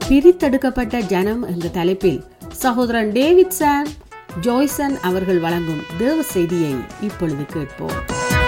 பிரித்தெடுக்கப்பட்ட ஜனம் என்ற தலைப்பில் சகோதரன் டேவிட் சாம் ஜோய்சன் அவர்கள் வழங்கும் தேவ செய்தியை இப்பொழுது கேட்போம்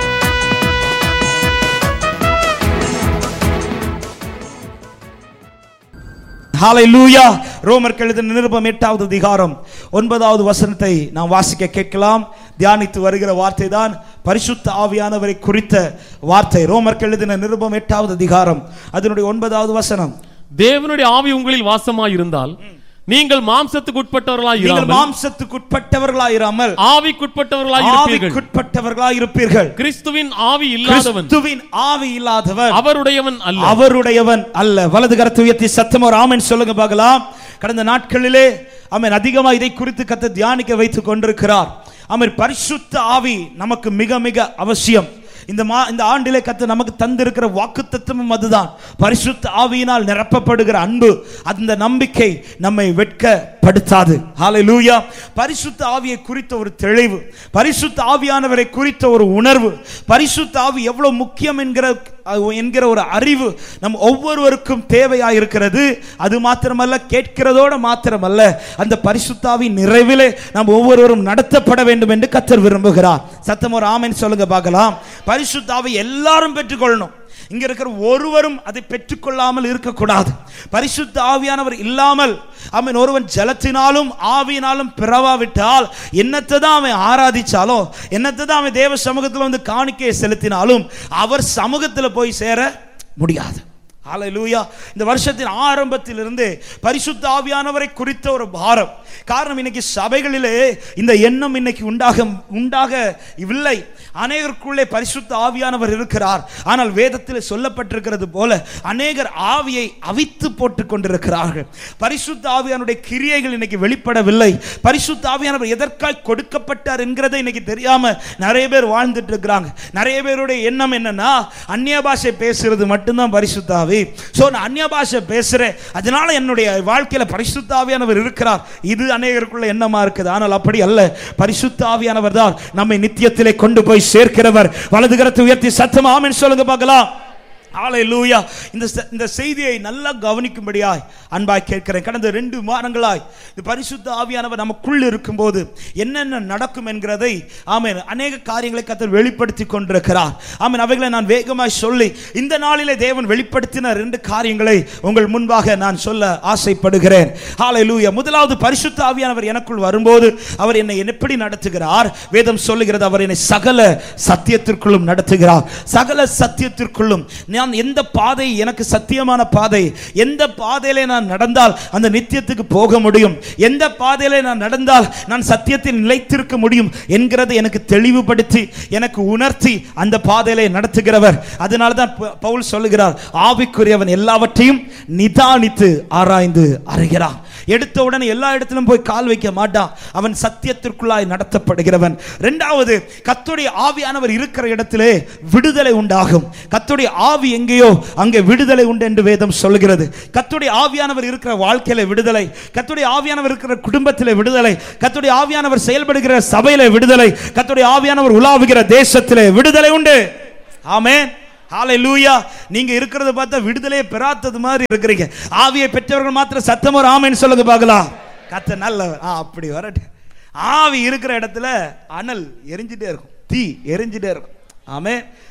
ஹalleluya ரோமர் எழுதின நிருபம் எட்டாவது அதிகாரம் ஒன்பதாவது வசனத்தை நாம் வாசிக்க கேட்கலாம் தியானித்து வருகிற வார்த்தை தான் பரிசுத்த ஆவியானவரை குறித்த வார்த்தை ரோமர் எழுதின நிருபம் எட்டாவது அதிகாரம் அதனுடைய ஒன்பதாவது வசனம் தேவனுடைய ஆவி உங்களில் வாசமாய் இருந்தால் நீங்கள் மாம்சத்துக்கு உட்பட்டவர்களாய் நீங்கள் இராமல் மாம்சத்துக்குட்பட்டவர்களாய் இராமல் ஆவிக்குட்பட்டவர்களாய் இருப்பீர்கள் ஆவிக்குட்பட்டவர்களாய் இருப்பீர்கள் கிறிஸ்துவின் ஆவி இல்லாதவன் கிறிஸ்துவின் ஆவி இல்லாதவன் அவருடையவன் அல்ல அவருடையவன் அல்ல வலது கரத்தை உயர்த்தி சத்தம் ஒரு ஆமென் சொல்லுங்க பார்க்கலாம் கடந்த நாட்களிலே ஆமென் அதிகமா இதை குறித்து கத்த தியானிக்க வைத்துக் கொண்டிருக்கிறார் ஆமென் பரிசுத்த ஆவி நமக்கு மிக மிக அவசியம் இந்த மா இந்த ஆண்டிலே கத்த நமக்கு தந்திருக்கிற வாக்குத்தத்தமும் அதுதான் பரிசுத்த ஆவியினால் நிரப்பப்படுகிற அன்பு அந்த நம்பிக்கை நம்மை வெட்கப்படுத்தாது ஹalleluya பரிசுத்த ஆவியை குறித்த ஒரு தெளிவு பரிசுத்த ஆவியானவரை குறித்த ஒரு உணர்வு பரிசுத்த ஆவி எவ்வளவு முக்கியம் என்கிற என்கிற ஒரு அறிவு நம் ஒவ்வொருவருக்கும் தேவையா இருக்கிறது அது மாத்திரமல்ல கேட்கிறதோட மாத்திரமல்ல அந்த பரிசுத்தாவின் நிறைவிலே நாம் ஒவ்வொருவரும் நடத்தப்பட வேண்டும் என்று கத்தர் விரும்புகிறார் சத்தம் ஒரு ஆமென் சொல்லுங்க பார்க்கலாம் பரிசுத்தாவை எல்லாரும் பெற்றுக்கொள்ளணும் இங்க இருக்கிற ஒருவரும் அதை பெற்றுக்கொள்ளாமல் இருக்கக்கூடாது பரிசுத்த ஆவியானவர் இல்லாமல் அவன் ஒருவன் ஜலத்தினாலும் ஆவியினாலும் பிறவாவிட்டால் என்னத்தை தான் அவன் ஆராதிச்சாலோ என்னத்தை தான் அவன் தேவ சமூகத்தில் வந்து காணிக்கையை செலுத்தினாலும் அவர் சமூகத்தில் போய் சேர முடியாது ஹalleluya இந்த வருஷத்தின் ஆரம்பத்திலிருந்து பரிசுத்த ஆவியானவரை குறித்த ஒரு பாரம் காரணம் இன்னைக்கு சபைகளிலே இந்த எண்ணம் இன்னைக்கு உண்டாக உண்டாக இல்லை அநேகருக்குள்ளே பரிசுத்த ஆவியானவர் இருக்கிறார் ஆனால் வேதத்தில் சொல்லப்பட்டிருக்கிறது போல அநேகர் ஆவியை அவித்து போட்டுக் கொண்டிருக்கிறார்கள் பரிசுத்த ஆவியானுடைய கிரியைகள் இன்னைக்கு வெளிப்படவில்லை பரிசுத்த ஆவியானவர் எதற்காய் கொடுக்கப்பட்டார் என்கிறதை இன்னைக்கு தெரியாம நிறைய பேர் வாழ்ந்துட்டு இருக்கிறாங்க நிறைய பேருடைய எண்ணம் என்னன்னா அந்நிய பாஷை பேசுறது மட்டும்தான் பரிசுத்த ஆவி ஸோ நான் அந்நிய பாஷை பேசுறேன் அதனால என்னுடைய வாழ்க்கையில பரிசுத்த ஆவியானவர் இருக்கிறார் இது அநேகருக்குள்ள எண்ணமா இருக்குது ஆனால் அப்படி அல்ல பரிசுத்த ஆவியானவர் தான் நம்மை நித்தியத்திலே கொண்டு போய் சேர்க்கிறவர் வலது கரத்தை உயர்த்தி சத்தமா ஆமென் சொல்லுங்க பார்க்கலாம் ஹalleluya இந்த செ- இந்த செய்தியை நல்லா கவனிக்கும்படியாய் அன்பாய் கேட்கிறேன் கடந்த ரெண்டு வாரங்களாய் இந்த பரிசுத்த ஆவியானவர் நமக்குள் இருக்கும்போது என்னென்ன நடக்கும் என்கிறதை ஆமென் அநேக காரியங்களை கத்தர் வெளிப்படுத்தி கொண்டிருக்கிறார் ஆமென் அவைகளை நான் வேகமாய் சொல்லி இந்த நாளிலே தேவன் வெளிப்படுத்தின ரெண்டு காரியங்களை உங்கள் முன்பாக நான் சொல்ல ஆசைப்படுகிறேன் ஹalleluya முதலாவது பரிசுத்த ஆவியானவர் எனக்குள் வரும்போது அவர் என்னை எப்படி நடத்துகிறார் வேதம் சொல்லுகிறது அவர் என்னை சகல சத்தியத்திற்குள்ளும் நடத்துகிறார் சகல சத்தியத்திற்குள்ளும் நான் எந்த பாதை எனக்கு சத்தியமான பாதை எந்த பாதையிலே நான் நடந்தால் அந்த நித்தியத்துக்கு போக முடியும் எந்த பாதையிலே நான் நடந்தால் நான் சத்தியத்தில் நிலைத்திருக்க முடியும் என்கிறதை எனக்கு தெளிவுபடுத்தி எனக்கு உணர்த்தி அந்த பாதையிலே நடத்துகிறவர் அதனால தான் ப- பவுல் சொல்லுகிறார் ஆவிக்குரியவன் எல்லாவற்றையும் நிதானித்து ஆராய்ந்து அறிகிறான் எடுத்த உடனே எல்லா இடத்திலும் போய் கால் வைக்க மாட்டான் அவன் சத்தியத்திற்குள்ளாய் நடத்தப்படுகிறவன் இரண்டாவது கத்துடைய ஆவியானவர் இருக்கிற இடத்திலே விடுதலை உண்டாகும் கத்துடைய ஆவி எங்கேயோ அங்கே விடுதலை உண்டு என்று வேதம் சொல்கிறது கத்துடைய ஆவியானவர் இருக்கிற வாழ்க்கையில விடுதலை கத்துடைய ஆவியானவர் இருக்கிற குடும்பத்திலே விடுதலை கத்துடைய ஆவியானவர் செயல்படுகிற சபையில விடுதலை கத்துடைய ஆவியானவர் உலாவுகிற தேசத்திலே விடுதலை உண்டு ஆமென் ஹalleluya நீங்க இருக்கிறத பார்த்தா விடுதலையை பெறாதது மாதிரி இருக்கிறீங்க ஆவியை பெற்றவர்கள் மாத்திரம் சத்தம் ஒரு ஆமென்னு சொல்லுங்க பார்க்கலாம் கத்த நல்லவர் ஆ அப்படி வரட்டு ஆவி இருக்கிற இடத்துல அனல் எரிஞ்சிட்டே இருக்கும் தீ எரிஞ்சிட்டே இருக்கும் ஆமே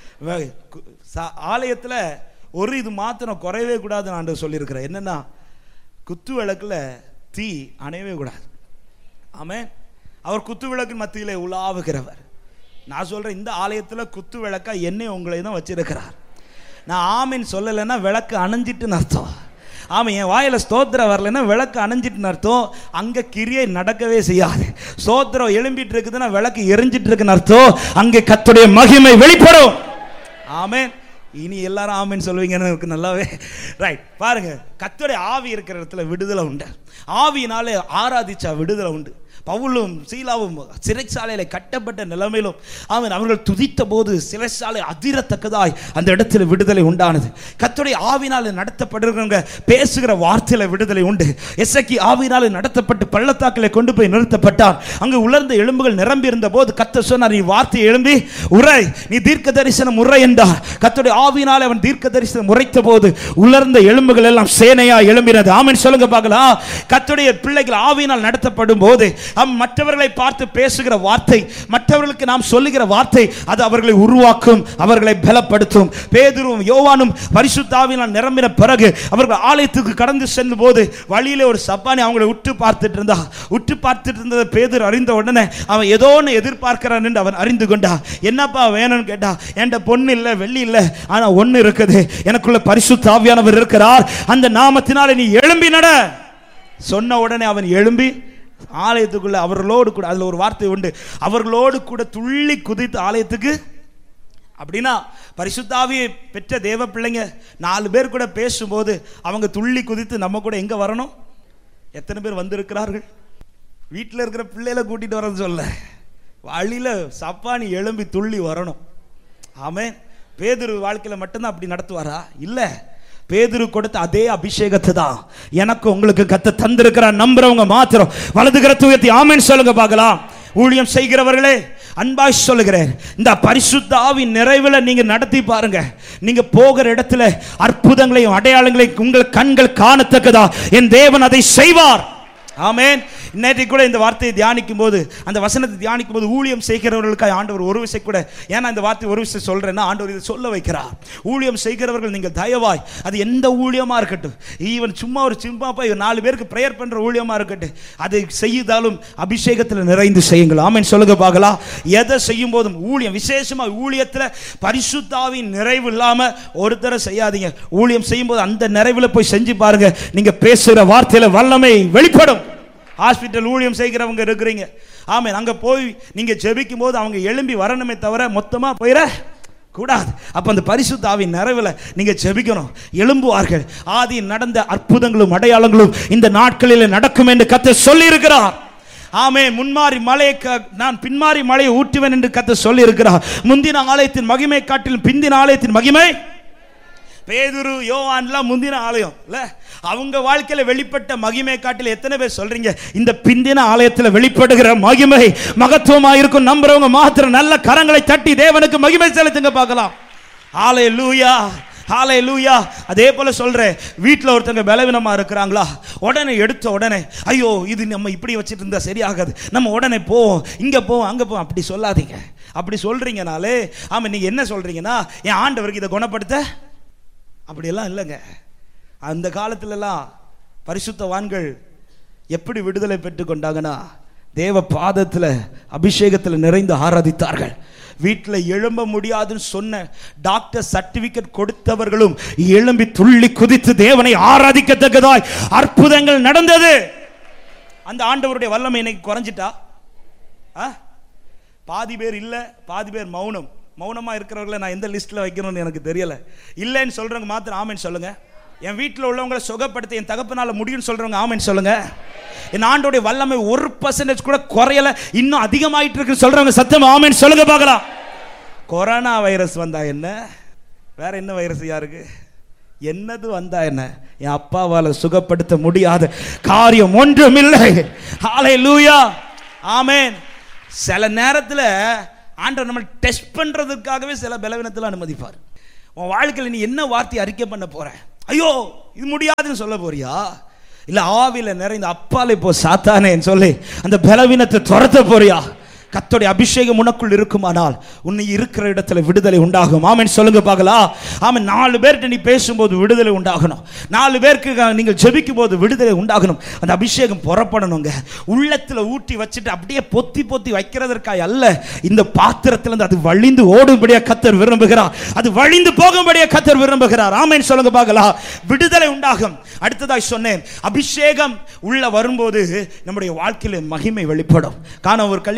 ஆலயத்தில் ஒரு இது மாத்திரம் குறையவே கூடாதுன்னு ஆண்டு சொல்லியிருக்கிறேன் என்னன்னா குத்து விளக்குல தீ அணையவே கூடாது ஆமென் அவர் குத்து விளக்கு மத்தியிலே உலாவுகிறவர் நான் சொல்றேன் இந்த ஆலயத்துல குத்து விளக்கா என்னை உங்களை தான் வச்சிருக்கிறார் நான் ஆமென் சொல்லலைன்னா விளக்கு அணைஞ்சிட்டுன்னு அர்த்தம் ஆமாம் என் வாயில ஸ்தோத்திரம் வரலைன்னா விளக்கு அணைஞ்சிட்டுன்னு அர்த்தம் அங்கே கிரியை நடக்கவே செய்யாது ஸ்தோத்திரம் எழும்பிட்டு இருக்குதுன்னா விளக்கு எரிஞ்சிட்டு இருக்குன்னு அர்த்தம் அங்கே கத்துடைய மகிமை வெளிப்படும் ஆமென் இனி எல்லாரும் ஆமென் சொல்லுவீங்கன்னு எனக்கு நல்லாவே ரைட் பாருங்க கத்துடைய ஆவி இருக்கிற இடத்துல விடுதலை உண்டு ஆவியினாலே ஆராதிச்சா விடுதலை உண்டு பவுலும் சீலாவும் சிறைச்சாலையில கட்டப்பட்ட நிலைமையிலும் அவன் அவர்கள் துதித்த போது சிறைச்சாலை அதிரத்தக்கதாய் அந்த இடத்துல விடுதலை உண்டானது கர்த்தருடைய ஆவினால நடத்தப்படுகிறவங்க பேசுகிற வார்த்தையில விடுதலை உண்டு எசக்கி ஆவினால நடத்தப்பட்டு பள்ளத்தாக்கிலே கொண்டு போய் நிறுத்தப்பட்டார் அங்கு உலர்ந்த எலும்புகள் நிரம்பி இருந்த போது கத்த சொன்னார் நீ வார்த்தை எழும்பி உரை நீ தீர்க்க தரிசனம் உரை என்றார் கர்த்தருடைய ஆவினால அவன் தீர்க்க தரிசனம் உரைத்த போது உலர்ந்த எலும்புகள் எல்லாம் சேனையா எழும்பினது ஆமென் சொல்லுங்க பார்க்கலாம் கர்த்தருடைய பிள்ளைகள் ஆவியினால் நடத்தப்படும் போது அவன் மற்றவர்களை பார்த்து பேசுகிற வார்த்தை மற்றவர்களுக்கு நாம் சொல்லுகிற வார்த்தை அது அவர்களை உருவாக்கும் அவர்களை பலப்படுத்தும் பேதுருவும் யோவானும் பரிசுத்தாவினால் நிரம்பின பிறகு அவர்கள் ஆலயத்துக்கு கடந்து செல்லும் போது வழியிலே ஒரு சப்பானி அவங்களை உற்று பார்த்துட்டு இருந்தா உற்று பார்த்துட்டு இருந்ததை பேதுரு அறிந்த உடனே அவன் ஏதோ ஒன்று எதிர்பார்க்கிறான் என்று அவன் அறிந்து கொண்டா என்னப்பா வேணும்னு கேட்டா என்கிட்ட பொண்ணு இல்லை வெள்ளி இல்லை ஆனா ஒண்ணு இருக்குது எனக்குள்ள பரிசுத்த ஆவியானவர் இருக்கிறார் அந்த நாமத்தினால நீ எழும்பி நட சொன்ன உடனே அவன் எழும்பி ஆலயத்துக்குள்ள அவர்களோடு கூட அதுல ஒரு வார்த்தை உண்டு அவர்களோடு கூட துள்ளி குதித்து ஆலயத்துக்கு அப்படின்னா பரிசுத்தாவியை பெற்ற தேவ பிள்ளைங்க நாலு பேர் கூட பேசும்போது அவங்க துள்ளி குதித்து நம்ம கூட எங்க வரணும் எத்தனை பேர் வந்திருக்கிறார்கள் வீட்டில் இருக்கிற பிள்ளைகளை கூட்டிட்டு வரது சொல்ல வழியில சப்பானி எழும்பி துள்ளி வரணும் ஆமென் பேதுரு வாழ்க்கையில மட்டும்தான் அப்படி நடத்துவாரா இல்ல பேதுரு கொடுத்த அதே அபிஷேகத்தை தான் எனக்கு உங்களுக்கு கத்த தந்திருக்கிறார் நம்புறவங்க மாத்திரம் வலதுகிற தூயத்தை ஆமென் சொல்லுங்க பார்க்கலாம் ஊழியம் செய்கிறவர்களே அன்பாய் சொல்லுகிறேன் இந்த பரிசுத்த ஆவின் நிறைவில் நீங்க நடத்தி பாருங்க நீங்க போகிற இடத்துல அற்புதங்களையும் அடையாளங்களையும் உங்கள் கண்கள் காணத்தக்கதா என் தேவன் அதை செய்வார் ஆமென் நேற்றைக்கு கூட இந்த வார்த்தையை தியானிக்கும் போது அந்த வசனத்தை தியானிக்கும் போது ஊழியம் செய்கிறவர்களுக்காக ஆண்டவர் ஒரு விஷயம் கூட ஏன்னா இந்த வார்த்தை ஒரு விஷயம் சொல்றேன்னா ஆண்டவர் இதை சொல்ல வைக்கிறார் ஊழியம் செய்கிறவர்கள் நீங்கள் தயவாய் அது எந்த ஊழியமா இருக்கட்டும் ஈவன் சும்மா ஒரு சும்மா போய் நாலு பேருக்கு ப்ரேயர் பண்ற ஊழியமா இருக்கட்டும் அதை செய்தாலும் அபிஷேகத்தில் நிறைந்து செய்யுங்கள் ஆமென் சொல்லுங்க பார்க்கலாம் எதை செய்யும் போதும் ஊழியம் விசேஷமா ஊழியத்தில் பரிசுத்தாவின் நிறைவு இல்லாம ஒருத்தரை செய்யாதீங்க ஊழியம் செய்யும் போது அந்த நிறைவில் போய் செஞ்சு பாருங்க நீங்க பேசுகிற வார்த்தையில வல்லமை வெளிப்படும் ஹாஸ்பிட்டல் ஊழியம் செய்கிறவங்க இருக்கிறீங்க ஆமென் அங்க போய் நீங்க ஜெபிக்கும் போது அவங்க எழும்பி வரணுமே தவிர மொத்தமா போயிட கூடாது அப்ப அந்த பரிசுத்த ஆவியின் நிறைவில் நீங்க ஜெபிக்கணும் எழும்புவார்கள் ஆதியில் நடந்த அற்புதங்களும் அடையாளங்களும் இந்த நாட்களில் நடக்கும் என்று கத்த சொல்லி இருக்கிறார் ஆமே முன்மாறி மலையை க- நான் பின்மாறி மலையை ஊற்றுவேன் என்று கத்த சொல்லி இருக்கிறார் முந்தின ஆலயத்தின் மகிமை காட்டிலும் பிந்தின ஆலயத்தின் மகிமை பேதுரு யோவான்லாம் முந்தின ஆலயம் இல்ல அவங்க வாழ்க்கையில வெளிப்பட்ட மகிமை காட்டில் எத்தனை பேர் சொல்றீங்க இந்த பிந்தின ஆலயத்தில் வெளிப்படுகிற மகிமை மகத்துவமா இருக்கும் நம்புறவங்க மாத்திரம் நல்ல கரங்களை தட்டி தேவனுக்கு மகிமை செலுத்துங்க பார்க்கலாம் ஆலய லூயா ஹாலே லூயா அதே போல சொல்றேன் வீட்டில் ஒருத்தங்க பலவீனமா இருக்கிறாங்களா உடனே எடுத்த உடனே ஐயோ இது நம்ம இப்படி வச்சுட்டு இருந்தா சரியாகாது நம்ம உடனே போவோம் இங்க போவோம் அங்க போவோம் அப்படி சொல்லாதீங்க அப்படி சொல்றீங்கனாலே ஆமா நீங்க என்ன சொல்றீங்கன்னா என் ஆண்டவருக்கு இதை குணப்படுத்த அப்படியெல்லாம் இல்லைங்க அந்த காலத்துலலாம் பரிசுத்தவான்கள் எப்படி விடுதலை பெற்றுக் கொண்டாங்கன்னா தேவ பாதத்தில் அபிஷேகத்தில் நிறைந்து ஆராதித்தார்கள் வீட்டில் எழும்ப முடியாதுன்னு சொன்ன டாக்டர் சர்டிபிகேட் கொடுத்தவர்களும் எழும்பி துள்ளி குதித்து தேவனை ஆராதிக்கத்தக்கதாய் அற்புதங்கள் நடந்தது அந்த ஆண்டவருடைய வல்லமை இன்னைக்கு குறைஞ்சிட்டா ஆ பாதி பேர் இல்லை பாதி பேர் மௌனம் மௌனமா இருக்கிறவர்களை நான் எந்த லிஸ்ட்ல வைக்கணும்னு எனக்கு தெரியல இல்லைன்னு சொல்றவங்க மாத்திரம் ஆமென் சொல்லுங்க என் வீட்டில் உள்ளவங்களை சுகப்படுத்த என் தகப்பனால முடியும்னு சொல்றவங்க ஆமென் சொல்லுங்க என் ஆண்டோடைய வல்லமை ஒரு பர்சன்டேஜ் கூட குறையல இன்னும் அதிகமாயிட்டு இருக்கு சொல்றவங்க சத்தம் ஆமென் சொல்லுங்க பார்க்கலாம் கொரோனா வைரஸ் வந்தா என்ன வேற என்ன வைரஸ் யாருக்கு என்னது வந்தா என்ன என் அப்பாவால சுகப்படுத்த முடியாத காரியம் ஒன்றுமில்லை ஹalleluya ஆமென் சில நேரத்துல ஆண்டவர் நம்ம டெஸ்ட் பண்றதுக்காகவே சில பலவீனத்தில் அனுமதிப்பார் உன் வாழ்க்கையில் நீ என்ன வார்த்தை அறிக்கை பண்ண போற ஐயோ இது முடியாதுன்னு சொல்ல போறியா இல்ல ஆவில நிறைந்த அப்பாலே போ சாத்தானேன்னு சொல்லி அந்த பலவீனத்தை துரத்த போறியா கத்தோடைய அபிஷேகம் உனக்குள் இருக்குமானால் உன்னை இருக்கிற இடத்துல விடுதலை உண்டாகும் ஆமென் சொல்லுங்க பார்க்கலாம் ஆமென் நாலு பேர்கிட்ட நீ பேசும்போது விடுதலை உண்டாகணும் நாலு பேருக்கு நீங்கள் ஜெபிக்கும் போது விடுதலை உண்டாகணும் அந்த அபிஷேகம் புறப்படணுங்க உள்ளத்துல ஊட்டி வச்சுட்டு அப்படியே பொத்தி பொத்தி வைக்கிறதற்காக அல்ல இந்த பாத்திரத்திலிருந்து அது வழிந்து ஓடும்படியா கத்தர் விரும்புகிறார் அது வழிந்து போகும்படியா கத்தர் விரும்புகிறார் ஆமென் சொல்லுங்க பார்க்கலாம் விடுதலை உண்டாகும் அடுத்ததாய் சொன்னேன் அபிஷேகம் உள்ள வரும்போது நம்முடைய வாழ்க்கையில மகிமை வெளிப்படும் காண ஒரு கல்யாண வீட்டை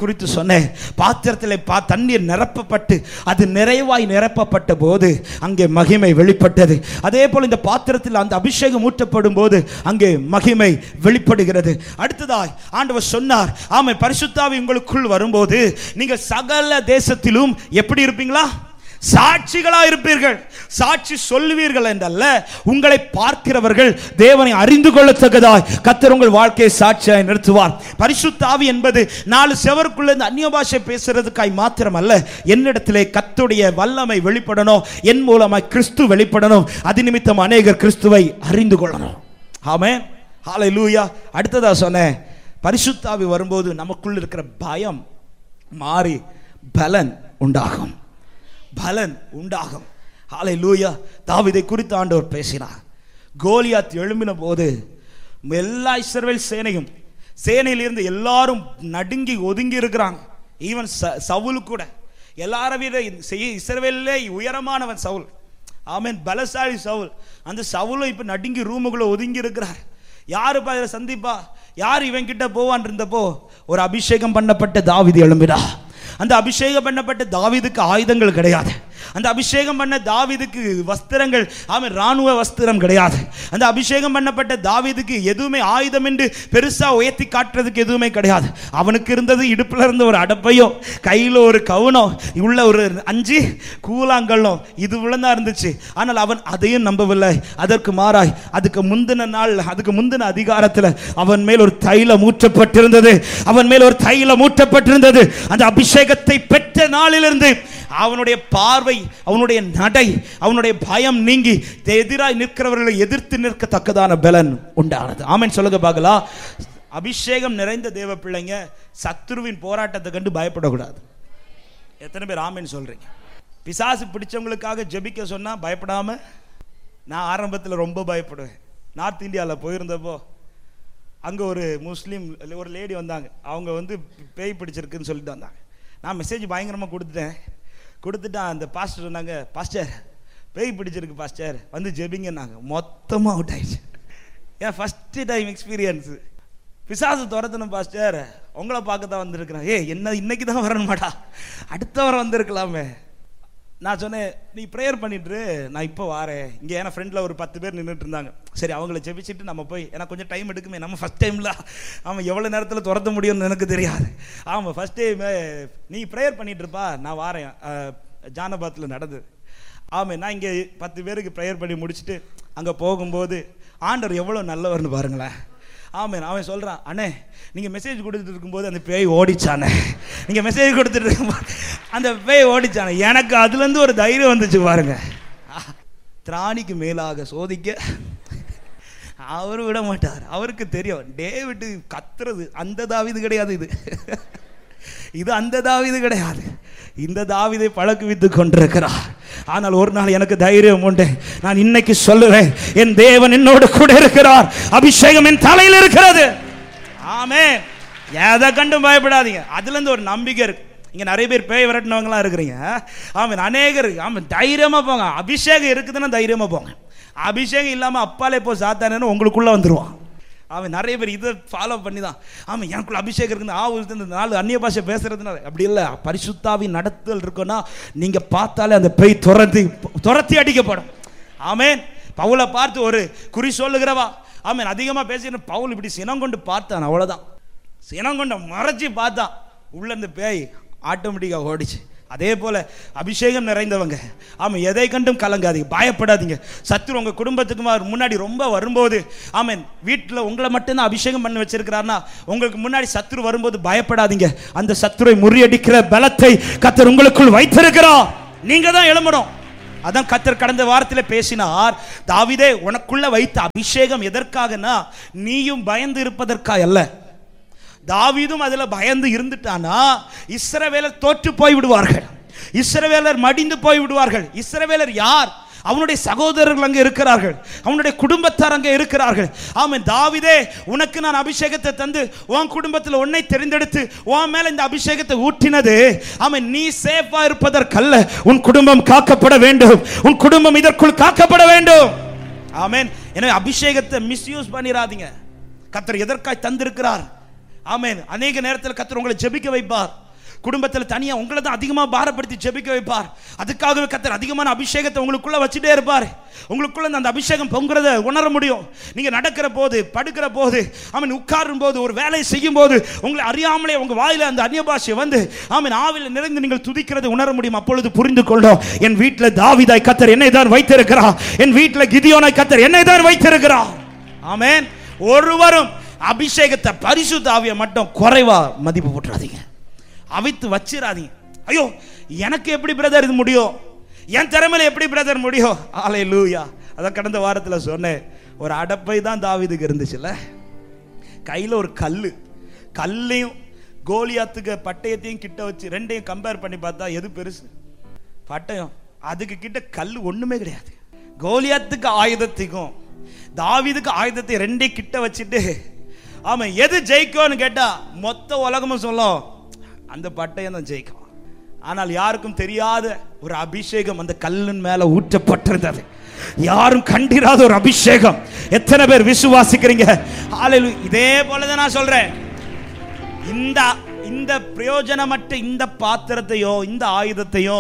குறித்து சொன்னேன் பாத்திரத்தில் பா தண்ணீர் நிரப்பப்பட்டு அது நிறைவாய் நிரப்பப்பட்ட போது அங்கே மகிமை வெளிப்பட்டது அதே போல் இந்த பாத்திரத்தில் அந்த அபிஷேகம் ஊற்றப்படும் போது அங்கே மகிமை வெளிப்படுகிறது அடுத்ததாய் ஆண்டவர் சொன்னார் ஆமை பரிசுத்தாவி உங்களுக்குள் வரும்போது நீங்கள் சகல தேசத்திலும் எப்படி இருப்பீங்களா சாட்சிகளா இருப்பீர்கள் சாட்சி சொல்லுவீர்கள் என்றல்ல உங்களை பார்க்கிறவர்கள் தேவனை அறிந்து கொள்ளத்தக்கதாய் கத்தர் உங்கள் வாழ்க்கையை சாட்சியாய் நிறுத்துவார் பரிசுத்த ஆவி என்பது நாலு செவருக்குள்ள இருந்து அந்நிய பாஷை பேசுறதுக்காய் மாத்திரம் அல்ல என்னிடத்திலே கத்துடைய வல்லமை வெளிப்படணும் என் மூலமாய் கிறிஸ்து வெளிப்படணும் அது நிமித்தம் அநேகர் கிறிஸ்துவை அறிந்து கொள்ளணும் ஆமே ஹாலை லூயா அடுத்ததா சொன்னேன் பரிசுத்தாவி வரும்போது நமக்குள்ள இருக்கிற பயம் மாறி பலன் உண்டாகும் பலன் உண்டாகும் ஹாலை லூயா தாவிதை குறித்து ஆண்டவர் பேசினார் கோலியாத் எழும்பின போது எல்லா இஸ்ரவேல் சேனையும் சேனையிலிருந்து எல்லாரும் நடுங்கி ஒதுங்கி இருக்கிறாங்க ஈவன் சவுல் கூட எல்லாரும் விட செய்- இஸ்ரவேலிலே உயரமானவன் சவுல் ஆமென் பலசாலி சவுல் அந்த சவுலும் இப்போ நடுங்கி ரூமுக்குள்ள ஒதுங்கி இருக்கிறார் யாருப்பா இதில் சந்திப்பா யார் இவன் கிட்ட போவான் இருந்தப்போ ஒரு அபிஷேகம் பண்ணப்பட்ட தாவிது எழும்பிடா அந்த அபிஷேகம் பண்ணப்பட்ட தாவீதுக்கு ஆயுதங்கள் கிடையாது அந்த அபிஷேகம் பண்ண தாவீதுக்கு வஸ்திரங்கள் ஆமென் ராணுவ வஸ்திரம் கிடையாது அந்த அபிஷேகம் பண்ணப்பட்ட தாவீதுக்கு எதுவுமே ஆயுதம் என்று பெருசா உயர்த்தி காட்டுறதுக்கு எதுவுமே கிடையாது அவனுக்கு இருந்தது இடுப்புல இருந்த ஒரு அடப்பையோ கையில ஒரு கவுனம் உள்ள ஒரு அஞ்சு கூழாங்கல்லும் இது தான் இருந்துச்சு ஆனால் அவன் அதையும் நம்பவில்லை அதற்கு மாறாய் அதுக்கு முந்தின நாள் அதுக்கு முந்தின அதிகாரத்தில் அவன் மேல் ஒரு தைலம் ஊற்றப்பட்டிருந்தது அவன் மேல் ஒரு தைலம் ஊற்றப்பட்டிருந்தது அந்த அபிஷேகத்தை பெற்ற நாளிலிருந்து அவனுடைய பார்வை அவனுடைய நடை அவனுடைய பயம் நீங்கி எதிராய் நிற்கிறவர்களை எதிர்த்து நிற்கத்தக்கதான பலன் உண்டானது ஆமென் சொல்லுங்க பார்க்கலாம் அபிஷேகம் நிறைந்த தேவ பிள்ளைங்க சத்துருவின் போராட்டத்தை கண்டு பயப்படக்கூடாது எத்தனை பேர் ஆமென் சொல்றீங்க பிசாசு பிடிச்சவங்களுக்காக ஜெபிக்க சொன்னா பயப்படாம நான் ஆரம்பத்தில் ரொம்ப பயப்படுவேன் நார்த் இந்தியாவில் போயிருந்தப்போ அங்கே ஒரு முஸ்லீம் ஒரு லேடி வந்தாங்க அவங்க வந்து பேய் பிடிச்சிருக்குன்னு சொல்லிட்டு வந்தாங்க நான் மெசேஜ் பயங்கரமாக கொடுத்துட்டேன் கொடுத்துட்டு அந்த பாஸ்டர் சொன்னாங்க பாஸ்டர் பேய் பிடிச்சிருக்கு பாஸ்டர் வந்து ஜெபிங்கன்னாங்க மொத்தமாக அவுட் ஆயிடுச்சு ஏன் ஃபஸ்ட்டு டைம் எக்ஸ்பீரியன்ஸு பிசாசு துரத்தணும் பாஸ்டர் உங்களை பார்க்க தான் வந்திருக்கிறேன் ஏய் என்ன இன்னைக்கு தான் வரணுமாடா அடுத்த வாரம் வந்திருக்கலாமே நான் சொன்னேன் நீ ப்ரேயர் பண்ணிட்டு நான் இப்போ வாரேன் இங்கே ஏன்னா ஃப்ரெண்டில் ஒரு பத்து பேர் நின்றுட்டு இருந்தாங்க சரி அவங்கள ஜெபிச்சுட்டு நம்ம போய் ஏன்னா கொஞ்சம் டைம் எடுக்குமே நம்ம ஃபஸ்ட் டைமில் அவன் எவ்வளோ நேரத்தில் துரத்த முடியும்னு எனக்கு தெரியாது ஆமாம் ஃபஸ்ட் டைம் நீ ப்ரேயர் பண்ணிட்டு இருப்பா நான் வாரேன் அஹ், ஜானபாத்தில் நடந்தது ஆமாம் நான் இங்கே பத்து பேருக்கு ப்ரேயர் பண்ணி முடிச்சுட்டு அங்கே போகும்போது ஆண்டவர் எவ்வளோ நல்லவர்னு பாருங்களேன் ஆமாம் அவன் சொல்கிறான் அண்ணே நீங்கள் மெசேஜ் கொடுத்துட்டு இருக்கும்போது அந்த பேய் ஓடிச்சானே நீங்கள் மெசேஜ் கொடுத்துட்டு இருக்கும்போது அந்த பேய் ஓடிச்சானே எனக்கு அதுலேருந்து ஒரு தைரியம் வந்துச்சு பாருங்க ஆஹ், திராணிக்கு மேலாக சோதிக்க அவர் விட மாட்டார் அவருக்கு தெரியும் டேவிட்டு கத்துறது அந்த தாவிது கிடையாது இது இது அந்த தாவிது கிடையாது இந்த தாவிதை பழக்குவித்து கொண்டிருக்கிறார் ஆனால் ஒரு நாள் எனக்கு தைரியம் உண்டு நான் இன்னைக்கு சொல்லுவேன் என் தேவன் என்னோடு கூட இருக்கிறார் அபிஷேகம் என் தலையில் இருக்கிறது ஆமே எதை கண்டும் பயப்படாதீங்க அதுல இருந்து ஒரு நம்பிக்கை இருக்கு இங்க நிறைய பேர் பேய் விரட்டினவங்களாம் இருக்கிறீங்க ஆமாம் அநேகர் ஆமாம் தைரியமா போங்க அபிஷேகம் இருக்குதுன்னா தைரியமா போங்க அபிஷேகம் இல்லாம அப்பாலே போ சாத்தானு உங்களுக்குள்ள வந்துருவான் அவன் நிறைய பேர் இதை ஃபாலோ பண்ணி தான் ஆமாம் எனக்குள்ள அபிஷேகம் இருக்குது ஆ இந்த நாலு அந்நிய பாஷை பேசுறதுனால அப்படி இல்லை பரிசுத்தாவி நடத்தல் இருக்குன்னா நீங்கள் பார்த்தாலே அந்த பேய் துரத்தி துரத்தி அடிக்கப்படும் ஆமேன் பவுலை பார்த்து ஒரு குறி சொல்லுகிறவா ஆமேன் அதிகமாக பேசின பவுல் இப்படி சினம் கொண்டு பார்த்தான் அவ்வளோதான் சினம் கொண்டு மறைச்சி பார்த்தான் உள்ள இந்த பேய் ஆட்டோமேட்டிக்காக ஓடிச்சு அதே போல அபிஷேகம் நிறைந்தவங்க ஆமாம் எதை கண்டும் கலங்காதீங்க பயப்படாதீங்க சத்துரு உங்க குடும்பத்துக்கு மா- முன்னாடி ரொம்ப வரும்போது ஆமென் வீட்டில் உங்களை மட்டும்தான் அபிஷேகம் பண்ணி வச்சிருக்கிறாருன்னா உங்களுக்கு முன்னாடி சத்துரு வரும்போது பயப்படாதீங்க அந்த சத்துருவை முறியடிக்கிற பலத்தை கத்தர் உங்களுக்குள் வைத்திருக்கிறார் நீங்க தான் எழும்பணும் அதான் கத்தர் கடந்த வாரத்தில் பேசினார் தாவிதே உனக்குள்ள வைத்த அபிஷேகம் எதற்காகனா நீயும் பயந்து இருப்பதற்காக அல்ல தாவீதும் அதுல பயந்து இருந்துட்டானா இஸ்ரவேலர் தோற்று போய் விடுவார்கள் இஸ்ரவேலர் மடிந்து போய் விடுவார்கள் இஸ்ரவேலர் யார் அவனுடைய சகோதரர்கள் அங்கே இருக்கிறார்கள் அவனுடைய குடும்பத்தார் அங்கே இருக்கிறார்கள் ஆமென் தாவிதே உனக்கு நான் அபிஷேகத்தை தந்து உன் குடும்பத்தில் உன்னை தெரிந்தெடுத்து உன் மேல இந்த அபிஷேகத்தை ஊற்றினது ஆமென் நீ சேஃபா இருப்பதற்கல்ல உன் குடும்பம் காக்கப்பட வேண்டும் உன் குடும்பம் இதற்குள் காக்கப்பட வேண்டும் ஆமென் எனவே அபிஷேகத்தை மிஸ்யூஸ் பண்ணிராதீங்க கத்தர் எதற்காய் தந்திருக்கிறார் ஆமென் அநேக நேரத்தில் கத்தர் உங்களை ஜெபிக்க வைப்பார் குடும்பத்தில் தனியா உங்களை தான் அதிகமாக பாரப்படுத்தி ஜெபிக்க வைப்பார் அதுக்காகவே கத்தர் அதிகமான அபிஷேகத்தை உங்களுக்குள்ள வச்சுட்டே இருப்பார் உங்களுக்குள்ள அந்த அபிஷேகம் பொங்குறத உணர முடியும் நீங்க நடக்கிற போது படுக்கிற போது ஆமீன் உட்காரும் போது ஒரு வேலையை செய்யும் போது உங்களை அறியாமலே உங்க வாயில அந்த அந்நிய பாஷை வந்து ஆமீன் ஆவில நிறைந்து நீங்கள் துதிக்கிறதை உணர முடியும் அப்பொழுது புரிந்து கொள்ளும் என் வீட்டில் தாவிதாய் கத்தர் என்னை தான் வைத்திருக்கிறார் என் வீட்டில் கிதியோனாய் கத்தர் என்னை தான் வைத்திருக்கிறார் ஆமென் ஒருவரும் அபிஷேகத்தை பரிசுத்த ஆவியை மட்டும் குறைவா மதிப்பு போட்டுறாதீங்க அவித்து வச்சிடாதீங்க ஐயோ எனக்கு எப்படி பிரதர் இது முடியும் என் திறமையில எப்படி பிரதர் முடியும் ஆலை லூயா அதான் கடந்த வாரத்தில் சொன்னேன் ஒரு அடப்பை தான் தாவிதுக்கு இருந்துச்சுல்ல கையில் ஒரு கல் கல்லையும் கோலியாத்துக்கு பட்டயத்தையும் கிட்ட வச்சு ரெண்டையும் கம்பேர் பண்ணி பார்த்தா எது பெருசு பட்டயம் அதுக்கு கிட்ட கல் ஒண்ணுமே கிடையாது கோலியாத்துக்கு ஆயுதத்துக்கும் தாவீதுக்கு ஆயுதத்தை ரெண்டே கிட்ட வச்சுட்டு ஆமா எது ஜெயிக்கும்னு கேட்டா மொத்த உலகமும் சொல்லும் அந்த பட்டயம் தான் ஜெயிக்கும் ஆனால் யாருக்கும் தெரியாத ஒரு அபிஷேகம் அந்த கல்லின் மேல ஊற்றப்பட்டிருந்தது யாரும் கண்டிராத ஒரு அபிஷேகம் எத்தனை பேர் விசுவாசிக்கிறீங்க ஹalleluya இதே போல தான் நான் சொல்றேன் இந்த இந்த பிரயோஜனமற்ற இந்த பாத்திரத்தையோ இந்த ஆயுதத்தையோ